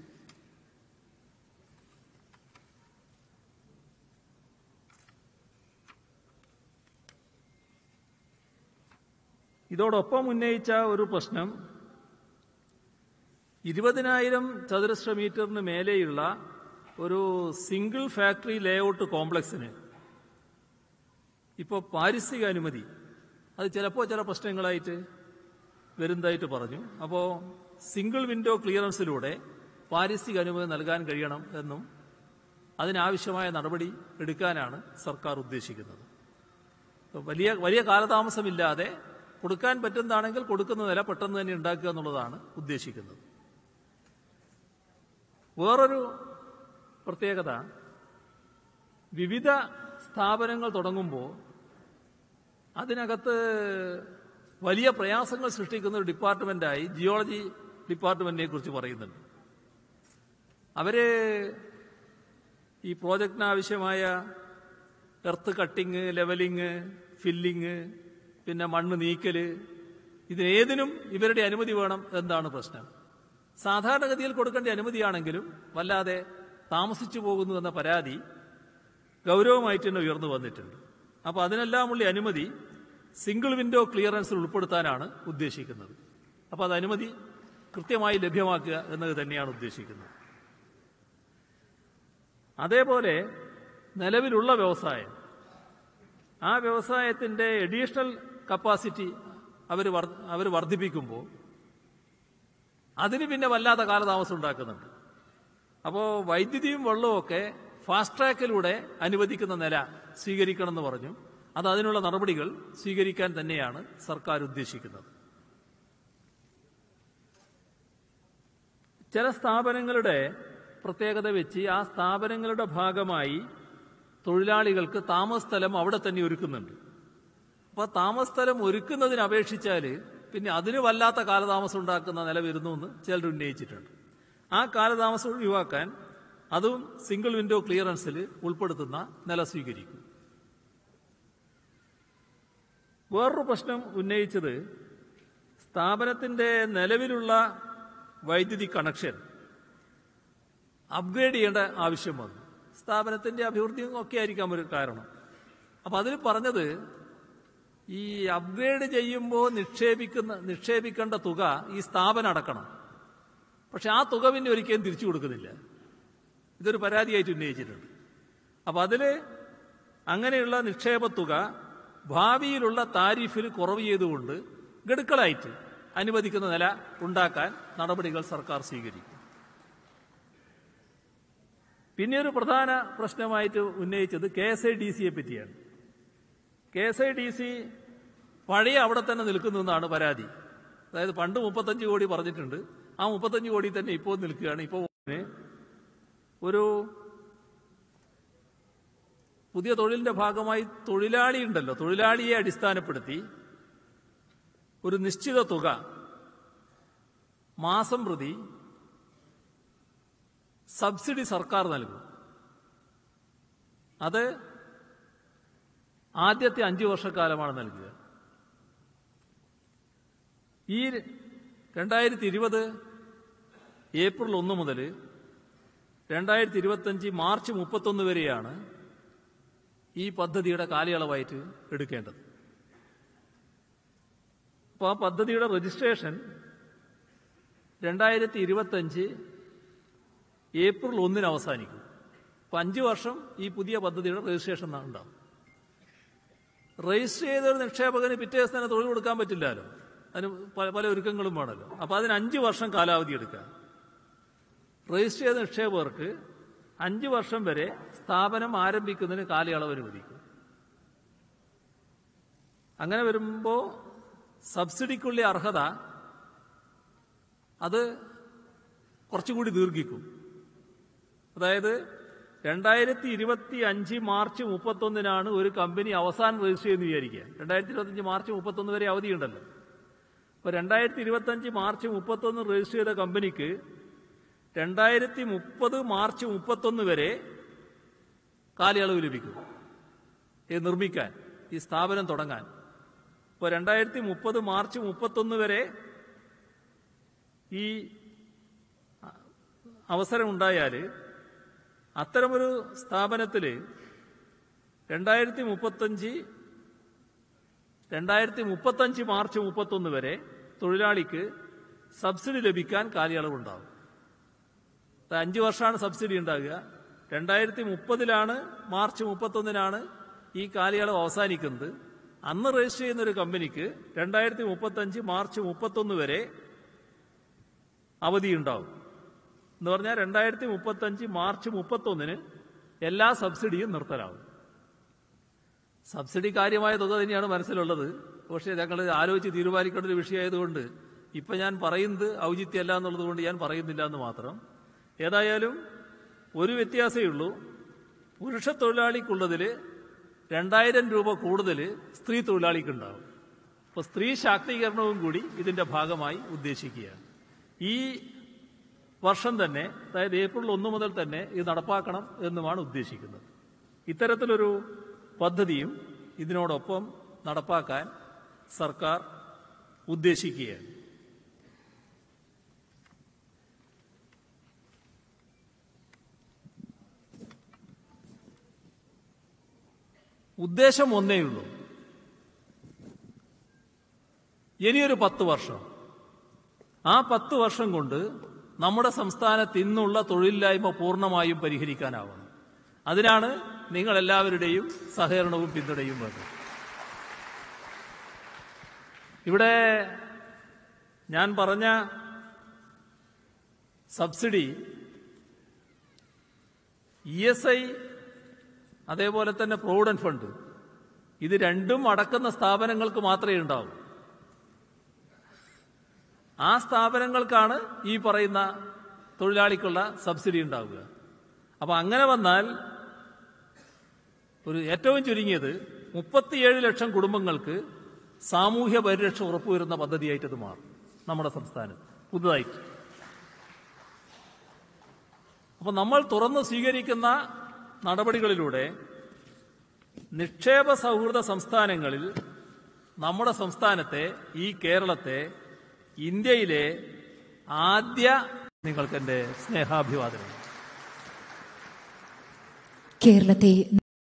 ഇതോടൊപ്പം ഉന്നയിച്ച ഒരു പ്രശ്നം ഇരുപതിനായിരം ചതുരശ്ര മീറ്ററിന് മേലെയുള്ള ഒരു സിംഗിൾ ഫാക്ടറി ലേഔട്ട് കോംപ്ലക്സിന് ഇപ്പോൾ പാരിസ്ഥിതിക അനുമതി അത് ചിലപ്പോൾ ചില പ്രശ്നങ്ങളായിട്ട് വരുന്നതായിട്ട് പറഞ്ഞു അപ്പോൾ സിംഗിൾ വിൻഡോ ക്ലിയറൻസിലൂടെ പാരിസ്ഥിതിക അനുമതി നൽകാൻ കഴിയണം എന്നും അതിനാവശ്യമായ നടപടി എടുക്കാനാണ് സർക്കാർ ഉദ്ദേശിക്കുന്നത് വലിയ വലിയ കാലതാമസമില്ലാതെ കൊടുക്കാൻ പറ്റുന്നതാണെങ്കിൽ കൊടുക്കുന്ന നില പെട്ടെന്ന് തന്നെ ഉണ്ടാക്കുക എന്നുള്ളതാണ് ഉദ്ദേശിക്കുന്നത് വേറൊരു പ്രത്യേകത വിവിധ സ്ഥാപനങ്ങൾ തുടങ്ങുമ്പോൾ അതിനകത്ത് വലിയ പ്രയാസങ്ങൾ സൃഷ്ടിക്കുന്ന ഒരു ഡിപ്പാർട്ട്മെന്റായി ജിയോളജി ഡിപ്പാർട്ട്മെന്റിനെ കുറിച്ച് പറയുന്നുണ്ട് അവര് ഈ പ്രോജക്റ്റിന് ആവശ്യമായ എർത്ത് കട്ടിങ് ലെവലിങ് ഫില്ലിങ് പിന്നെ മണ്ണ് നീക്കല് ഇതിനേതിനും ഇവരുടെ അനുമതി വേണം എന്താണ് പ്രശ്നം സാധാരണഗതിയിൽ കൊടുക്കേണ്ട അനുമതിയാണെങ്കിലും വല്ലാതെ താമസിച്ചു പോകുന്നു എന്ന പരാതി ഗൗരവമായിട്ട് തന്നെ ഉയർന്നു വന്നിട്ടുണ്ട് അപ്പോൾ അതിനെല്ലാമുള്ള അനുമതി സിംഗിൾ വിൻഡോ ക്ലിയറൻസിൽ ഉൾപ്പെടുത്താനാണ് ഉദ്ദേശിക്കുന്നത് അപ്പോൾ അത് അനുമതി കൃത്യമായി ലഭ്യമാക്കുക എന്നത് തന്നെയാണ് ഉദ്ദേശിക്കുന്നത് അതേപോലെ നിലവിലുള്ള വ്യവസായം ആ വ്യവസായത്തിന്റെ എഡീഷണൽ കപ്പാസിറ്റി അവർ അവർ വർദ്ധിപ്പിക്കുമ്പോൾ അതിന് പിന്നെ വല്ലാത്ത കാലതാമസം ഉണ്ടാക്കുന്നുണ്ട് അപ്പോൾ വൈദ്യുതിയും വെള്ളവും ഒക്കെ ഫാസ്റ്റ് ട്രാക്കിലൂടെ അനുവദിക്കുന്ന നില സ്വീകരിക്കണമെന്ന് പറഞ്ഞു അത് അതിനുള്ള നടപടികൾ സ്വീകരിക്കാൻ തന്നെയാണ് സർക്കാർ ഉദ്ദേശിക്കുന്നത് ചില സ്ഥാപനങ്ങളുടെ പ്രത്യേകത വെച്ച് ആ സ്ഥാപനങ്ങളുടെ ഭാഗമായി തൊഴിലാളികൾക്ക് താമസസ്ഥലം അവിടെ തന്നെ ഒരുക്കുന്നുണ്ട് അപ്പോൾ താമസസ്ഥലം ഒരുക്കുന്നതിന് അപേക്ഷിച്ചാൽ പിന്നെ അതിന് വല്ലാത്ത കാലതാമസം ഉണ്ടാക്കുന്ന നില വരുന്നു എന്ന് ചിലർ ഉന്നയിച്ചിട്ടുണ്ട് ആ കാലതാമസം ഒഴിവാക്കാൻ അതും സിംഗിൾ വിൻഡോ ക്ലിയറൻസിൽ ഉൾപ്പെടുത്തുന്ന നില സ്വീകരിക്കും വേറൊരു പ്രശ്നം ഉന്നയിച്ചത് സ്ഥാപനത്തിന്റെ നിലവിലുള്ള വൈദ്യുതി കണക്ഷൻ അപ്ഗ്രേഡ് ചെയ്യേണ്ട ആവശ്യം വന്നു സ്ഥാപനത്തിന്റെ അഭിവൃദ്ധിയും ഒക്കെ ആയിരിക്കാം ഒരു കാരണം അപ്പൊ അതിൽ പറഞ്ഞത് ഈ അപ്ഗ്രേഡ് ചെയ്യുമ്പോൾ നിക്ഷേപിക്കുന്ന നിക്ഷേപിക്കേണ്ട തുക ഈ സ്ഥാപനം അടക്കണം പക്ഷെ ആ തുക പിന്നെ ഒരിക്കലും തിരിച്ചു കൊടുക്കുന്നില്ല ഇതൊരു പരാതിയായിട്ട് ഉന്നയിച്ചിട്ടുണ്ട് അപ്പൊ അതില് അങ്ങനെയുള്ള നിക്ഷേപ തുക ഭാവിയിലുള്ള താരിഫിൽ കുറവ് ചെയ്തുകൊണ്ട് ഗഡുക്കളായിട്ട് അനുവദിക്കുന്ന നില ഉണ്ടാക്കാൻ നടപടികൾ സർക്കാർ സ്വീകരിക്കും പിന്നെ ഒരു പ്രധാന പ്രശ്നമായിട്ട് ഉന്നയിച്ചത് കെ എസ് ഐ ഡി സിയെ പറ്റിയാണ് K S I D C പഴയ അവിടെ തന്നെ നിൽക്കുന്നു എന്നാണ് പരാതി അതായത് പണ്ട് മുപ്പത്തഞ്ച് കോടി പറഞ്ഞിട്ടുണ്ട് ആ മുപ്പത്തഞ്ച് കോടി തന്നെ ഇപ്പോൾ നിൽക്കുകയാണ് ഇപ്പോൾ ഒരു പുതിയ തൊഴിലിന്റെ ഭാഗമായി തൊഴിലാളി ഉണ്ടല്ലോ തൊഴിലാളിയെ അടിസ്ഥാനപ്പെടുത്തി ഒരു നിശ്ചിത തുക മാസം പ്രതി സബ്സിഡി സർക്കാർ നൽകും അത് ആദ്യത്തെ അഞ്ചു വർഷക്കാലമാണ് നൽകുക ഈ രണ്ടായിരത്തി ഇരുപത് ഏപ്രിൽ ഒന്ന് മുതൽ രണ്ടായിരത്തി ഇരുപത്തഞ്ച് മാർച്ച് മുപ്പത്തൊന്ന് വരെയാണ് ഈ പദ്ധതിയുടെ കാലയളവായിട്ട് എടുക്കേണ്ടത് അപ്പോൾ ആ പദ്ധതിയുടെ രജിസ്ട്രേഷൻ രണ്ടായിരത്തി ഇരുപത്തഞ്ച് ഏപ്രിൽ ഒന്നിന് അവസാനിക്കും അപ്പം അഞ്ച് വർഷം ഈ പുതിയ പദ്ധതിയുടെ രജിസ്ട്രേഷൻ ഉണ്ടാവും രജിസ്റ്റർ ചെയ്ത ഒരു നിക്ഷേപകന് പിറ്റേ ദിവസം തന്നെ തൊഴിൽ കൊടുക്കാൻ പറ്റില്ലല്ലോ അതിന് പല പല ഒരുക്കങ്ങളും വേണമല്ലോ അപ്പം അതിന് അഞ്ച് വർഷം കാലാവധി എടുക്കാം രജിസ്റ്റർ ചെയ്ത നിക്ഷേപകർക്ക് അഞ്ച് വർഷം വരെ സ്ഥാപനം ആരംഭിക്കുന്നതിന് കാലയളവ് അനുവദിക്കും അങ്ങനെ വരുമ്പോൾ സബ്സിഡിക്കുള്ള അർഹത അത് കുറച്ചുകൂടി ദീർഘിക്കും അതായത് രണ്ടായിരത്തി ഇരുപത്തി അഞ്ച് മാർച്ച് മുപ്പത്തൊന്നിനാണ് ഒരു കമ്പനി അവസാനം രജിസ്റ്റർ ചെയ്യുന്ന വിചാരിക്കുക രണ്ടായിരത്തി ഇരുപത്തഞ്ച് മാർച്ച് മുപ്പത്തൊന്ന് വരെ അവധിയുണ്ടല്ലോ അപ്പൊ രണ്ടായിരത്തി ഇരുപത്തഞ്ച് മാർച്ച് മുപ്പത്തൊന്ന് രജിസ്റ്റർ ചെയ്ത കമ്പനിക്ക് രണ്ടായിരത്തി മുപ്പത് മാർച്ച് മുപ്പത്തൊന്ന് വരെ കാലയളവ് ലഭിക്കും ഇത് നിർമ്മിക്കാൻ ഈ സ്ഥാപനം തുടങ്ങാൻ ഇപ്പോൾ രണ്ടായിരത്തി മുപ്പത് മാർച്ച് മുപ്പത്തൊന്ന് വരെ ഈ അവസരം ഉണ്ടായാൽ അത്തരമൊരു സ്ഥാപനത്തിൽ രണ്ടായിരത്തി മുപ്പത്തഞ്ച് രണ്ടായിരത്തി മുപ്പത്തഞ്ച് മാർച്ച് മുപ്പത്തൊന്ന് വരെ തൊഴിലാളിക്ക് സബ്സിഡി ലഭിക്കാൻ കാലയളവുണ്ടാകും അത് അഞ്ച് വർഷമാണ് സബ്സിഡി ഉണ്ടാകുക രണ്ടായിരത്തി മുപ്പതിലാണ് മാർച്ച് മുപ്പത്തൊന്നിനാണ് ഈ കാലയളവ് അവസാനിക്കുന്നത് അന്ന് രജിസ്റ്റർ ചെയ്യുന്ന ഒരു കമ്പനിക്ക് രണ്ടായിരത്തി മുപ്പത്തഞ്ച് മാർച്ച് മുപ്പത്തൊന്ന് വരെ അവധിയുണ്ടാവും എന്ന് പറഞ്ഞാൽ രണ്ടായിരത്തി മുപ്പത്തഞ്ച് മാർച്ച് മുപ്പത്തൊന്നിന് എല്ലാ സബ്സിഡിയും നിർത്തലാവും സബ്സിഡി കാര്യമായ തുക തന്നെയാണ് മനസ്സിലുള്ളത് പക്ഷേ ഞങ്ങൾ ആലോചിച്ച് തീരുമാനിക്കേണ്ട ഒരു വിഷയമായതുകൊണ്ട് ഇപ്പം ഞാൻ പറയുന്നത് ഔചിത്യമല്ല എന്നുള്ളത് കൊണ്ട് ഞാൻ പറയുന്നില്ല എന്ന് മാത്രം ഏതായാലും ഒരു വ്യത്യാസമേ ഉള്ളൂ പുരുഷ തൊഴിലാളിക്കുള്ളതിൽ രണ്ടായിരം രൂപ കൂടുതൽ സ്ത്രീ തൊഴിലാളിക്കുണ്ടാവും അപ്പോൾ സ്ത്രീ ശാക്തീകരണവും കൂടി ഇതിന്റെ ഭാഗമായി ഉദ്ദേശിക്കുകയാണ് ഈ വർഷം തന്നെ അതായത് ഏപ്രിൽ ഒന്ന് മുതൽ തന്നെ ഇത് നടപ്പാക്കണം എന്നുമാണ് ഉദ്ദേശിക്കുന്നത് ഇത്തരത്തിലൊരു പദ്ധതിയും ഇതിനോടൊപ്പം നടപ്പാക്കാൻ സർക്കാർ ഉദ്ദേശിക്കുകയാണ് ഉദ്ദേശം ഒന്നേയുള്ളൂ ഇനിയൊരു പത്ത് വർഷം ആ പത്ത് വർഷം കൊണ്ട് നമ്മുടെ സംസ്ഥാനത്ത് ഇന്നുള്ള തൊഴിലില്ലായ്മ പൂർണ്ണമായും പരിഹരിക്കാനാവണം അതിനാണ് നിങ്ങൾ എല്ലാവരുടെയും സഹകരണവും പിന്തുണയും വേണ്ടത് ഇവിടെ ഞാൻ പറഞ്ഞ സബ്സിഡി ഇ എസ് ഐ അതേപോലെ തന്നെ പ്രൊവിഡന്റ് ഫണ്ട് ഇത് രണ്ടും അടക്കുന്ന സ്ഥാപനങ്ങൾക്ക് മാത്രമേ ഉണ്ടാവൂ ആ സ്ഥാപനങ്ങൾക്കാണ് ഈ പറയുന്ന തൊഴിലാളിക്കുള്ള സബ്സിഡി ഉണ്ടാവുക അപ്പൊ അങ്ങനെ വന്നാൽ ഒരു ഏറ്റവും ചുരുങ്ങിയത് മുപ്പത്തിയേഴ് ലക്ഷം കുടുംബങ്ങൾക്ക് സാമൂഹ്യ പരിരക്ഷ ഉറപ്പുവരുന്ന പദ്ധതിയായിട്ട് ഇത് മാറും നമ്മുടെ സംസ്ഥാനത്ത് പുതുതായിട്ട് അപ്പൊ നമ്മൾ തുറന്നു സ്വീകരിക്കുന്ന നടപടികളിലൂടെ നിക്ഷേപ സൗഹൃദ സംസ്ഥാനങ്ങളിൽ നമ്മുടെ സംസ്ഥാനത്തെ ഈ കേരളത്തെ ഇന്ത്യയിലെ ആദ്യ നിങ്ങൾക്ക് എന്റെ സ്നേഹാഭിവാദനം കേരളത്തെ